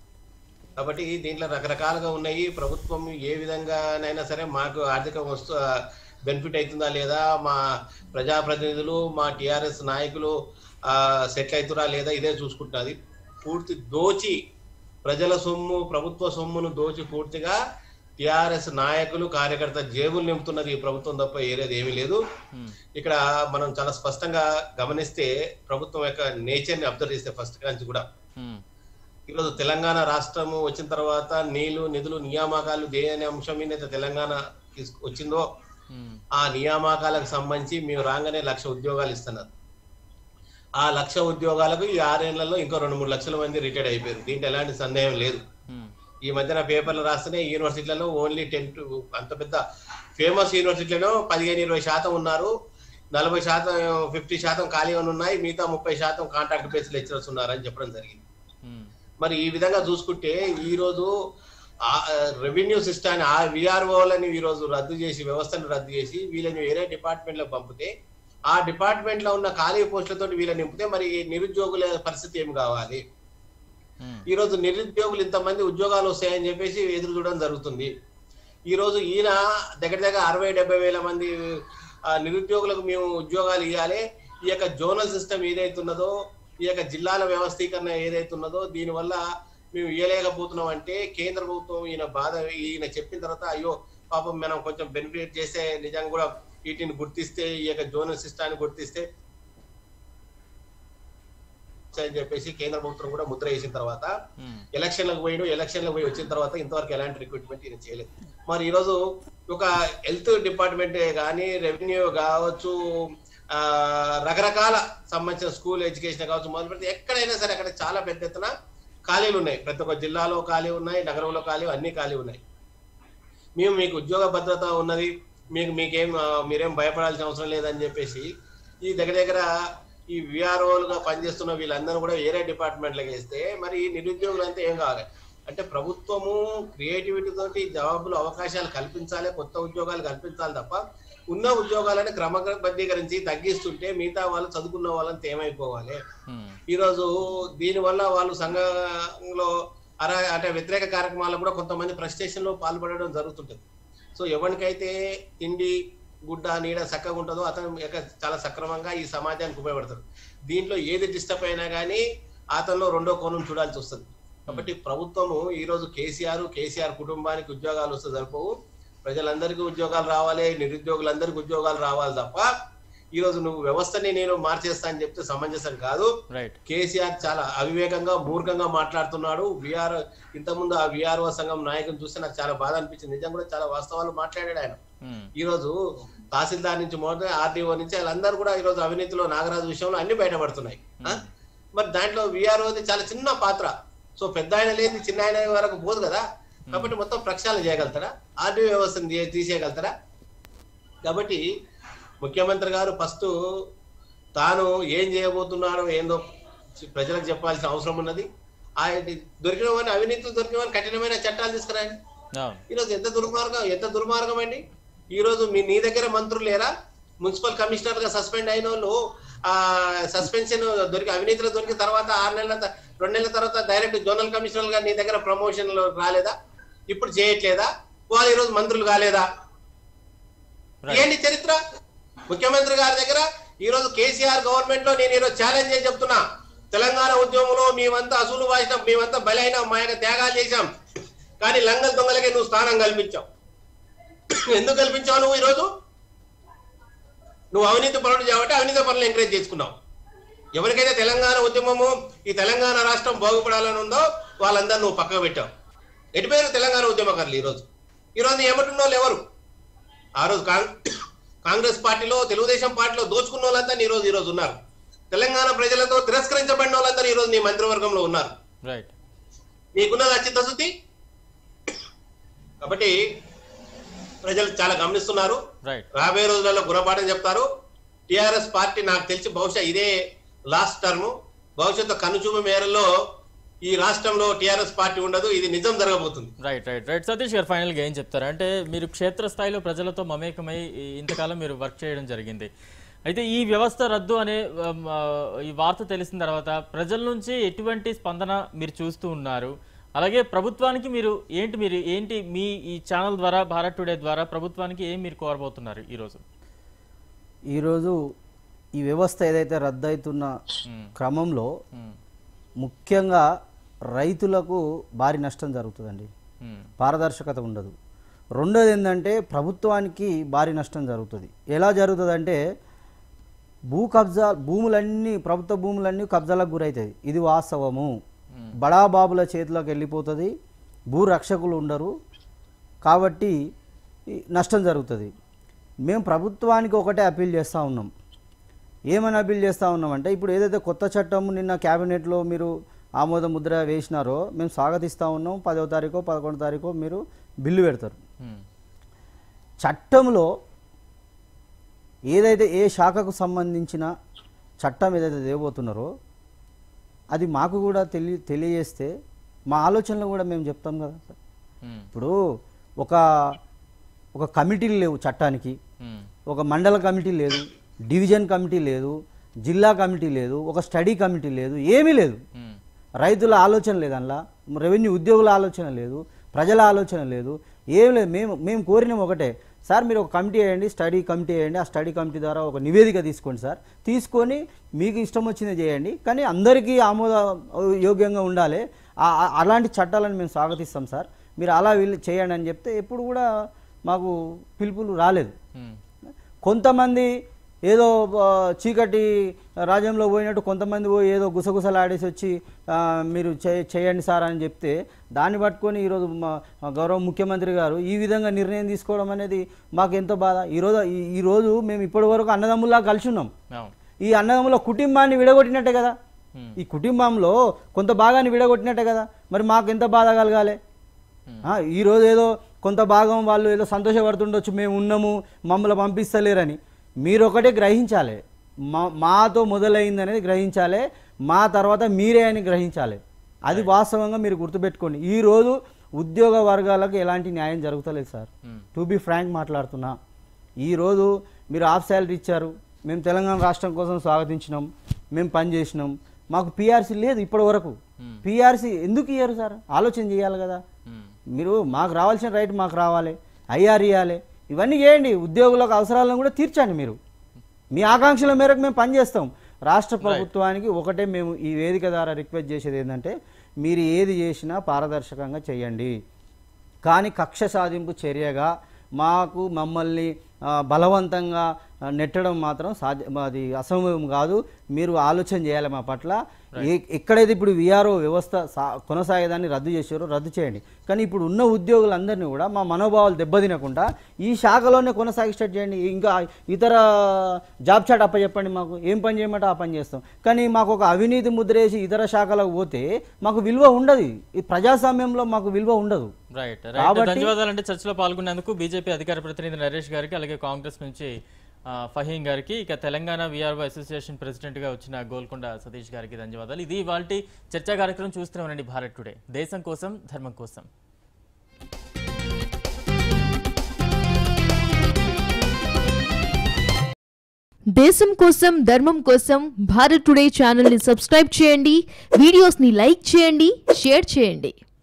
కాబట్టి దీంట్లో రకరకాలుగా ఉన్నాయి ప్రభుత్వం ఏ విధంగానైనా సరే మాకు ఆర్థిక వస్తు బెనిఫిట్ అవుతుందా లేదా మా ప్రజాప్రతినిధులు మా టిఆర్ఎస్ నాయకులు సెటిల్ అవుతురా లేదా ఇదే చూసుకుంటున్నది పూర్తి దోచి ప్రజల సొమ్ము ప్రభుత్వ సొమ్మును దోచి పూర్తిగా టిఆర్ఎస్ నాయకులు కార్యకర్త జేబులు నింపుతున్నది ఈ ప్రభుత్వం తప్ప ఏరేది ఏమీ లేదు ఉమ్, ఇక్కడ మనం చాలా స్పష్టంగా గమనిస్తే ప్రభుత్వం యొక్క నేచర్ ని అబ్జర్వ్ చేస్తే ఫస్ట్ నుంచి కూడా ఉమ్, ఈరోజు తెలంగాణ రాష్ట్రము వచ్చిన తర్వాత నీళ్లు నిధులు నియామకాలు దేని అంశం మీద అయితే తెలంగాణ తీసుకు వచ్చిందో ఉమ్, ఆ నియామకాలకు సంబంధించి మేము రాగానే లక్ష ఉద్యోగాలు ఇస్తున్నారు ఆ లక్ష ఉద్యోగాలకు ఈ ఆరేళ్లలో ఇంకో రెండు మూడు లక్షల మంది రిటైర్డ్ అయిపోయారు దీంట్లో ఎలాంటి సందేహం లేదు ఉమ్, ఈ మధ్యన పేపర్లు రాస్తేనే యూనివర్సిటీలలో ఓన్లీ టెన్ టు అంత పెద్ద ఫేమస్ యూనివర్సిటీలలో పదిహేను ఇరవై శాతం ఉన్నారు నలభై శాతం ఫిఫ్టీ శాతం ఖాళీ ఉన్నాయి మిగతా ముప్పై శాతం కాంట్రాక్ట్ బేస్ లెక్చరర్స్ ఉన్నారని చెప్పడం జరిగింది ఉమ్, మరి ఈ విధంగా చూసుకుంటే ఈ రోజు రెవెన్యూ సిస్టాన్ని ఆ విఆర్ఓలని ఈ రోజు రద్దు చేసి వ్యవస్థను రద్దు చేసి వీళ్ళని వేరే డిపార్ట్మెంట్ లో పంపితే ఆ డిపార్ట్మెంట్ లో ఉన్న ఖాళీ పోస్టులతో వీళ్ళని నింపితే మరి ఈ నిరుద్యోగుల పరిస్థితి ఏం కావాలి ఉమ్, ఈ రోజు నిరుద్యోగులు ఇంతమంది ఉద్యోగాలు వస్తాయని చెప్పేసి ఎదురు చూడడం జరుగుతుంది ఈ రోజు ఈయన దగ్గర దగ్గర అరవై డెబ్బై వేల మంది ఆ, నిరుద్యోగులకు మేము ఉద్యోగాలు ఇవ్వాలి ఈ యొక్క జోనల్ సిస్టమ్ ఏదైతున్నదో ఈ యొక్క జిల్లాల వ్యవస్థీకరణ ఏదైతున్నదో దీనివల్ల మేము ఇవ్వలేకపోతున్నాం అంటే కేంద్ర ప్రభుత్వం ఈయన బాధ ఈయన చెప్పిన తర్వాత అయ్యో పాపం మనం కొంచెం బెనిఫిట్ చేస్తే నిజంగా కూడా వీటిని గుర్తిస్తే ఈ యొక్క జోనల్ సిస్టాన్ని గుర్తిస్తే అని చెప్పేసి కేంద్ర ప్రభుత్వం కూడా ముద్ర వేసిన తర్వాత ఉమ్, ఎలక్షన్లకు పోయిడు ఎలక్షన్లకు పోయి వచ్చిన తర్వాత ఇంతవరకు ఎలాంటి రిక్రూట్మెంట్ ఈయన చేయలేదు మరి ఈరోజు ఒక హెల్త్ డిపార్ట్మెంట్ కానీ రెవెన్యూ కావచ్చు ఆ, రకరకాల సంబంధించిన స్కూల్ ఎడ్యుకేషన్ కావచ్చు మొదలు పెడితే ఎక్కడైనా సరే అక్కడ చాలా పెద్ద ఎత్తున ఖాళీలు ఉన్నాయి ప్రతి ఒక్క జిల్లాలో ఖాళీ ఉన్నాయి నగరంలో ఖాళీ అన్ని ఖాళీ ఉన్నాయి మేము మీకు ఉద్యోగ భద్రత ఉన్నది మీకు మీకేం ఆ, మీరేం భయపడాల్సిన అవసరం లేదని చెప్పేసి ఈ దగ్గర దగ్గర ఈ విఆర్ఓలుగా పనిచేస్తున్న వీళ్ళందరూ కూడా వేరే డిపార్ట్మెంట్లకు వేస్తే మరి ఈ నిరుద్యోగులు అంతా ఏం కావాలి అంటే ప్రభుత్వము క్రియేటివిటీ తోటి జవాబులు అవకాశాలు కల్పించాలి కొత్త ఉద్యోగాలు కల్పించాలి తప్ప ఉన్న ఉద్యోగాలను క్రమబద్ధీకరించి తగ్గిస్తుంటే మిగతా వాళ్ళు చదువుకున్న వాళ్ళంతా ఏమైపోవాలి ఉమ్, ఈరోజు దీని వల్ల వాళ్ళు సంఘంలో అరా అంటే వ్యతిరేక కార్యక్రమాలకు కూడా కొంతమంది ఫ్రస్ట్రేషన్ లో పాల్పడడం జరుగుతుంటది సో ఎవరికైతే తిండి గుడ్డ నీడ చక్కగా ఉంటుందో అతను యొక్క చాలా సక్రమంగా ఈ సమాజానికి ఉపయోగపడతాడు దీంట్లో ఏది డిస్టర్బ్ అయినా కానీ అతనిలో రెండో కోణం చూడాల్సి వస్తుంది కాబట్టి ప్రభుత్వము ఈ రోజు కేసీఆర్ కేసీఆర్ కుటుంబానికి ఉద్యోగాలు వస్తే సరిపోవు ప్రజలందరికీ ఉద్యోగాలు రావాలి నిరుద్యోగులందరికీ ఉద్యోగాలు రావాలి తప్ప ఈ రోజు నువ్వు వ్యవస్థని నేను మార్చేస్తా అని చెప్తే సమంజసం కాదు రైట్ కేసీఆర్ చాలా అవివేకంగా మూర్ఖంగా మాట్లాడుతున్నాడు విఆర్ ఇంతకుముందు ఆ విఆర్ఓ సంఘం నాయకుని చూస్తే నాకు చాలా బాధ అనిపించింది నిజం కూడా చాలా వాస్తవాలు మాట్లాడాడు ఆయన ఉమ్, ఈ రోజు తహసీల్దార్ నుంచి మొదటి ఆర్డీఓ నుంచి వాళ్ళందరూ కూడా ఈ రోజు అవినీతిలో నాగరాజు విషయంలో అన్ని బయటపడుతున్నాయి ఆ? మరి దాంట్లో విఆర్ఓది చాలా చిన్న పాత్ర సో పెద్ద ఆయన లేని చిన్న ఆయన వరకు పోదు కదా కాబట్టి మొత్తం ప్రక్షాళన చేయగలుగుతారా ఆర్డీఓ వ్యవస్థను తీ- తీసేయగలుగుతారా కాబట్టి ముఖ్యమంత్రి గారు ఫస్ట్ తాను ఏం చేయబోతున్నాడో ఏందో ప్రజలకు చెప్పాల్సిన అవసరం ఉన్నది ఆయన దొరికిన వాడిని అవినీతిలో దొరికిన వాడిని కఠినమైన చట్టాలు తీసుకురాయండి అవును ఈరోజు ఎంత దుర్మార్గం ఎంత దుర్మార్గం అండి ఈ రోజు మీ నీ దగ్గర మంత్రులు లేరా మున్సిపల్ కమిషనర్ గా సస్పెండ్ అయిన వాళ్ళు ఆ సస్పెన్షన్ దొరికి అవినీతిలో దొరికిన తర్వాత ఆరు నెలల త- రెండు నెలల తర్వాత డైరెక్ట్ జోనల్ కమిషనర్ గా నీ దగ్గర ప్రమోషన్ రాలేదా ఇప్పుడు చేయట్లేదా వాళ్ళు ఈ రోజు మంత్రులు కాలేదా Right. ఏంటి చరిత్ర ముఖ్యమంత్రి గారి దగ్గర ఈ రోజు కేసీఆర్ గవర్నమెంట్ లో నేను ఈరోజు ఛాలెంజ్ చేసి చెప్తున్నా తెలంగాణ ఉద్యమంలో మేమంతా అసూలు వాసినాం మేమంతా బలైన మా యొక్క త్యాగాలు చేశాం కానీ లంగల్ దొంగలకే నువ్వు స్థానం కల్పించావు ఎందుకు కల్పించావు నువ్వు ఈరోజు నువ్వు అవినీతి పనులు చేయబట్టి అవినీతి పనులు ఎంకరేజ్ చేసుకున్నావు ఎవరికైతే తెలంగాణ ఉద్యమము ఈ తెలంగాణ రాష్ట్రం బాగుపడాలని ఉందో వాళ్ళందరూ నువ్వు పక్కకు పెట్టావు ఎటుపోయారు తెలంగాణ ఉద్యమకారులు ఈరోజు ఈరోజు ఏమంటున్న వాళ్ళు ఎవరు ఆ రోజు కాంగ్- కాంగ్రెస్ పార్టీలో తెలుగుదేశం పార్టీలో దోచుకున్న వాళ్ళంతా ఈ రోజు ఈ రోజు ఉన్నారు తెలంగాణ ప్రజలతో తిరస్కరించబడిన వాళ్ళందరూ ఈ రోజు నీ మంత్రివర్గంలో ఉన్నారు రైట్ నీకున్నది చిత్తశుద్ధి కాబట్టి ప్రజలు చాలా గమనిస్తున్నారు రైట్ రాబోయే రోజులలో గుణపాఠం చెప్తారు టిఆర్ఎస్ పార్టీ నాకు తెలిసి బహుశా ఇదే లాస్ట్ టర్మ్ భవిష్యత్తు కనుచూపు మేరలో ఈ రాష్ట్రంలో టిఆర్ఎస్ పార్టీ ఉండదు ఇది నిజం జరగబోతుంది రైట్ రైట్ రైట్ సతీష్ గారు ఫైనల్గా ఏం చెప్తారు అంటే మీరు క్షేత్రస్థాయిలో ప్రజలతో మమేకమై ఈ- ఇంతకాలం మీరు వర్క్ చేయడం జరిగింది అయితే ఈ వ్యవస్థ రద్దు అనే ఆమ్, ఆ, ఈ వార్త తెలిసిన తర్వాత ప్రజల నుంచి ఎటువంటి స్పందన మీరు చూస్తూ ఉన్నారు అలాగే ప్రభుత్వానికి మీరు ఏంటి మీరు ఏంటి మీ ఈ ఛానల్ ద్వారా భారత్ టుడే ద్వారా ప్రభుత్వానికి ఏం మీరు కోరబోతున్నారు ఈరోజు ఈరోజు ఈ వ్యవస్థ ఏదైతే రద్దవుతున్న మ్మ్. క్రమంలో మ్మ్. ముఖ్యంగా రైతులకు భారీ నష్టం జరుగుతుందండి మ్మ్. పారదర్శకత ఉండదు రెండోది ఏంటంటే ప్రభుత్వానికి భారీ నష్టం జరుగుతుంది ఎలా జరుగుతుందంటే భూ కబ్జా భూములన్నీ ప్రభుత్వ భూములన్నీ కబ్జాలకు గురవుతాయి ఇది వాస్తవము బడాబాబుల చేతిలోకి వెళ్ళిపోతుంది భూ రక్షకులు ఉండరు కాబట్టి ఈ నష్టం జరుగుతుంది మేము ప్రభుత్వానికి ఒకటే అప్పీల్ చేస్తూ ఉన్నాం ఏమని అప్పీల్ చేస్తూ ఉన్నామంటే ఇప్పుడు ఏదైతే కొత్త చట్టం నిన్న క్యాబినెట్లో మీరు ఆమోద ముద్ర వేసినారో మేము స్వాగతిస్తూ ఉన్నాం పదవ తారీఖు పదకొండో తారీఖు మీరు బిల్లు పెడతారు మ్మ్. చట్టంలో ఏదైతే ఏ శాఖకు సంబంధించిన చట్టం ఏదైతే తేబోతున్నారో అది మాకు కూడా తెలియ తెలియజేస్తే మా ఆలోచనలు కూడా మేము చెప్తాం కదా సార్ ఉమ్, ఇప్పుడు ఒక ఒక కమిటీలు లేవు చట్టానికి ఉమ్, ఒక మండల కమిటీ లేదు డివిజన్ కమిటీ లేదు జిల్లా కమిటీ లేదు ఒక స్టడీ కమిటీ లేదు ఏమీ లేదు ఉమ్, రైతుల ఆలోచన లేదు అందులో రెవెన్యూ ఉద్యోగుల ఆలోచన లేదు ప్రజల ఆలోచన లేదు ఏం లేదు మేము మేము కోరినాం ఒకటే సార్ మీరు ఒక కమిటీ వేయండి స్టడీ కమిటీ వేయండి ఆ స్టడీ కమిటీ ద్వారా ఒక నివేదిక తీసుకోండి సార్ తీసుకొని మీకు ఇష్టం వచ్చింది చేయండి కానీ అందరికీ ఆమోద యోగ్యంగా ఉండాలి ఆ- ఆ- అలాంటి చట్టాలను మేము స్వాగతిస్తాం సార్ మీరు అలా వీళ్ళు చేయండి అని చెప్తే ఎప్పుడు కూడా మాకు పిలుపులు రాలేదు ఉమ్, కొంతమంది ఏదో ఆ, చీకటి రాజ్యంలో పోయినట్టు కొంతమంది పోయి ఏదో గుసగుసలాడేసి వచ్చి ఆ, మీరు చే- చేయండి సార్ అని చెప్తే దాన్ని పట్టుకొని ఈరోజు మా మా గౌరవ ముఖ్యమంత్రి గారు ఈ విధంగా నిర్ణయం తీసుకోవడం అనేది మాకు ఎంతో బాధ ఈరోజు ఈ- ఈరోజు మేము ఇప్పటి వరకు అన్నదమ్ముల్లా కలిసి ఉన్నాం అవును ఈ అన్నదమ్ముల కుటుంబాన్ని విడగొట్టినట్టే కదా Hmm. ఈ కుటుంబంలో కొంత భాగాన్ని విడగొట్టినట్టే కదా మరి మాకు ఎంత బాధ కలగాలి ఆ, ఈరోజు ఏదో కొంత భాగం వాళ్ళు ఏదో సంతోషపడుతుండొచ్చు మేము ఉన్నాము మమ్మల్ని పంపిస్తలేరని మీరు ఒకటే గ్రహించాలి మా మాతో మొదలైంది అనేది గ్రహించాలి మా తర్వాత మీరే అని గ్రహించాలి అది వాస్తవంగా మీరు గుర్తుపెట్టుకోండి ఈరోజు ఉద్యోగ వర్గాలకు ఎలాంటి న్యాయం జరుగుతలేదు sir um, to be frank మాట్లాడుతున్నా ఈరోజు మీరు హాఫ్ శాలరీ ఇచ్చారు మేము తెలంగాణ రాష్ట్రం కోసం స్వాగతించినాం మేము పని చేసినాం మాకు పిఆర్సీ లేదు ఇప్పటి వరకు Hmm. పిఆర్సీ ఎందుకు ఇయ్యరు సార్ ఆలోచన చేయాలి కదా ఉమ్, మీరు మాకు రావాల్సిన రైట్ మాకు రావాలి ఐఆర్ ఇవ్వాలి ఇవన్నీ చేయండి ఉద్యోగులకు అవసరాలను కూడా తీర్చండి మీరు మీ ఆకాంక్షల మేరకు మేము పనిచేస్తాం రాష్ట్ర ప్రభుత్వానికి ఒకటే మేము ఈ వేదిక ద్వారా రిక్వెస్ట్ చేసేది ఏంటంటే మీరు ఏది చేసినా పారదర్శకంగా చేయండి కానీ కక్ష సాధింపు చర్యగా మాకు మమ్మల్ని ఆ, బలవంతంగా ఆ, నెట్టడం మాత్రం సాధ్య అది అసంభవం కాదు మీరు ఆలోచన చేయాలి మా పట్ల ఏ- ఎక్కడైతే ఇప్పుడు విఆర్ఓ వ్యవస్థ సా- కొనసాగేదాన్ని రద్దు చేశారో రద్దు చేయండి కానీ ఇప్పుడు ఉన్న ఉద్యోగులందరినీ కూడా మా మనోభావాలు దెబ్బతినకుండా ఈ శాఖలోనే కొనసాగించేటట్టు చేయండి ఇంకా ఇతర జాబ్ చాట్ అప్పచెప్పండి మాకు ఏం పని చేయమంటే ఆ పని చేస్తాం కానీ మాకు ఒక అవినీతి ముద్రేసి ఇతర శాఖలకు పోతే మాకు విలువ ఉండదు ఈ ప్రజాస్వామ్యంలో మాకు విలువ ఉండదు రైట్ రైట్ కాబట్టి- ధన్యవాదాలు అంటే చర్చలో పాల్గొన్నందుకు బీజేపీ అధికార ప్రతినిధి నరేష్ గారికి అలాగే కాంగ్రెస్ నుంచి ఆ, ఫహీం గారికి ఇక తెలంగాణ విఆర్ఓ అసోసియేషన్ ప్రెసిడెంట్ గా వచ్చిన గోల్కొండ సతీష్ గారికి ధన్యవాదాలు ఇది ఇవాల్టి చర్చా కార్యక్రమం చూస్తూనే ఉండండి భారత్ టుడే దేశం కోసం ధర్మం కోసం దేశం కోసం ధర్మం కోసం భారత్ టుడే ఛానల్ని సబ్స్క్రైబ్ చేయండి వీడియోస్ని లైక్ చేయండి షేర్ చేయండి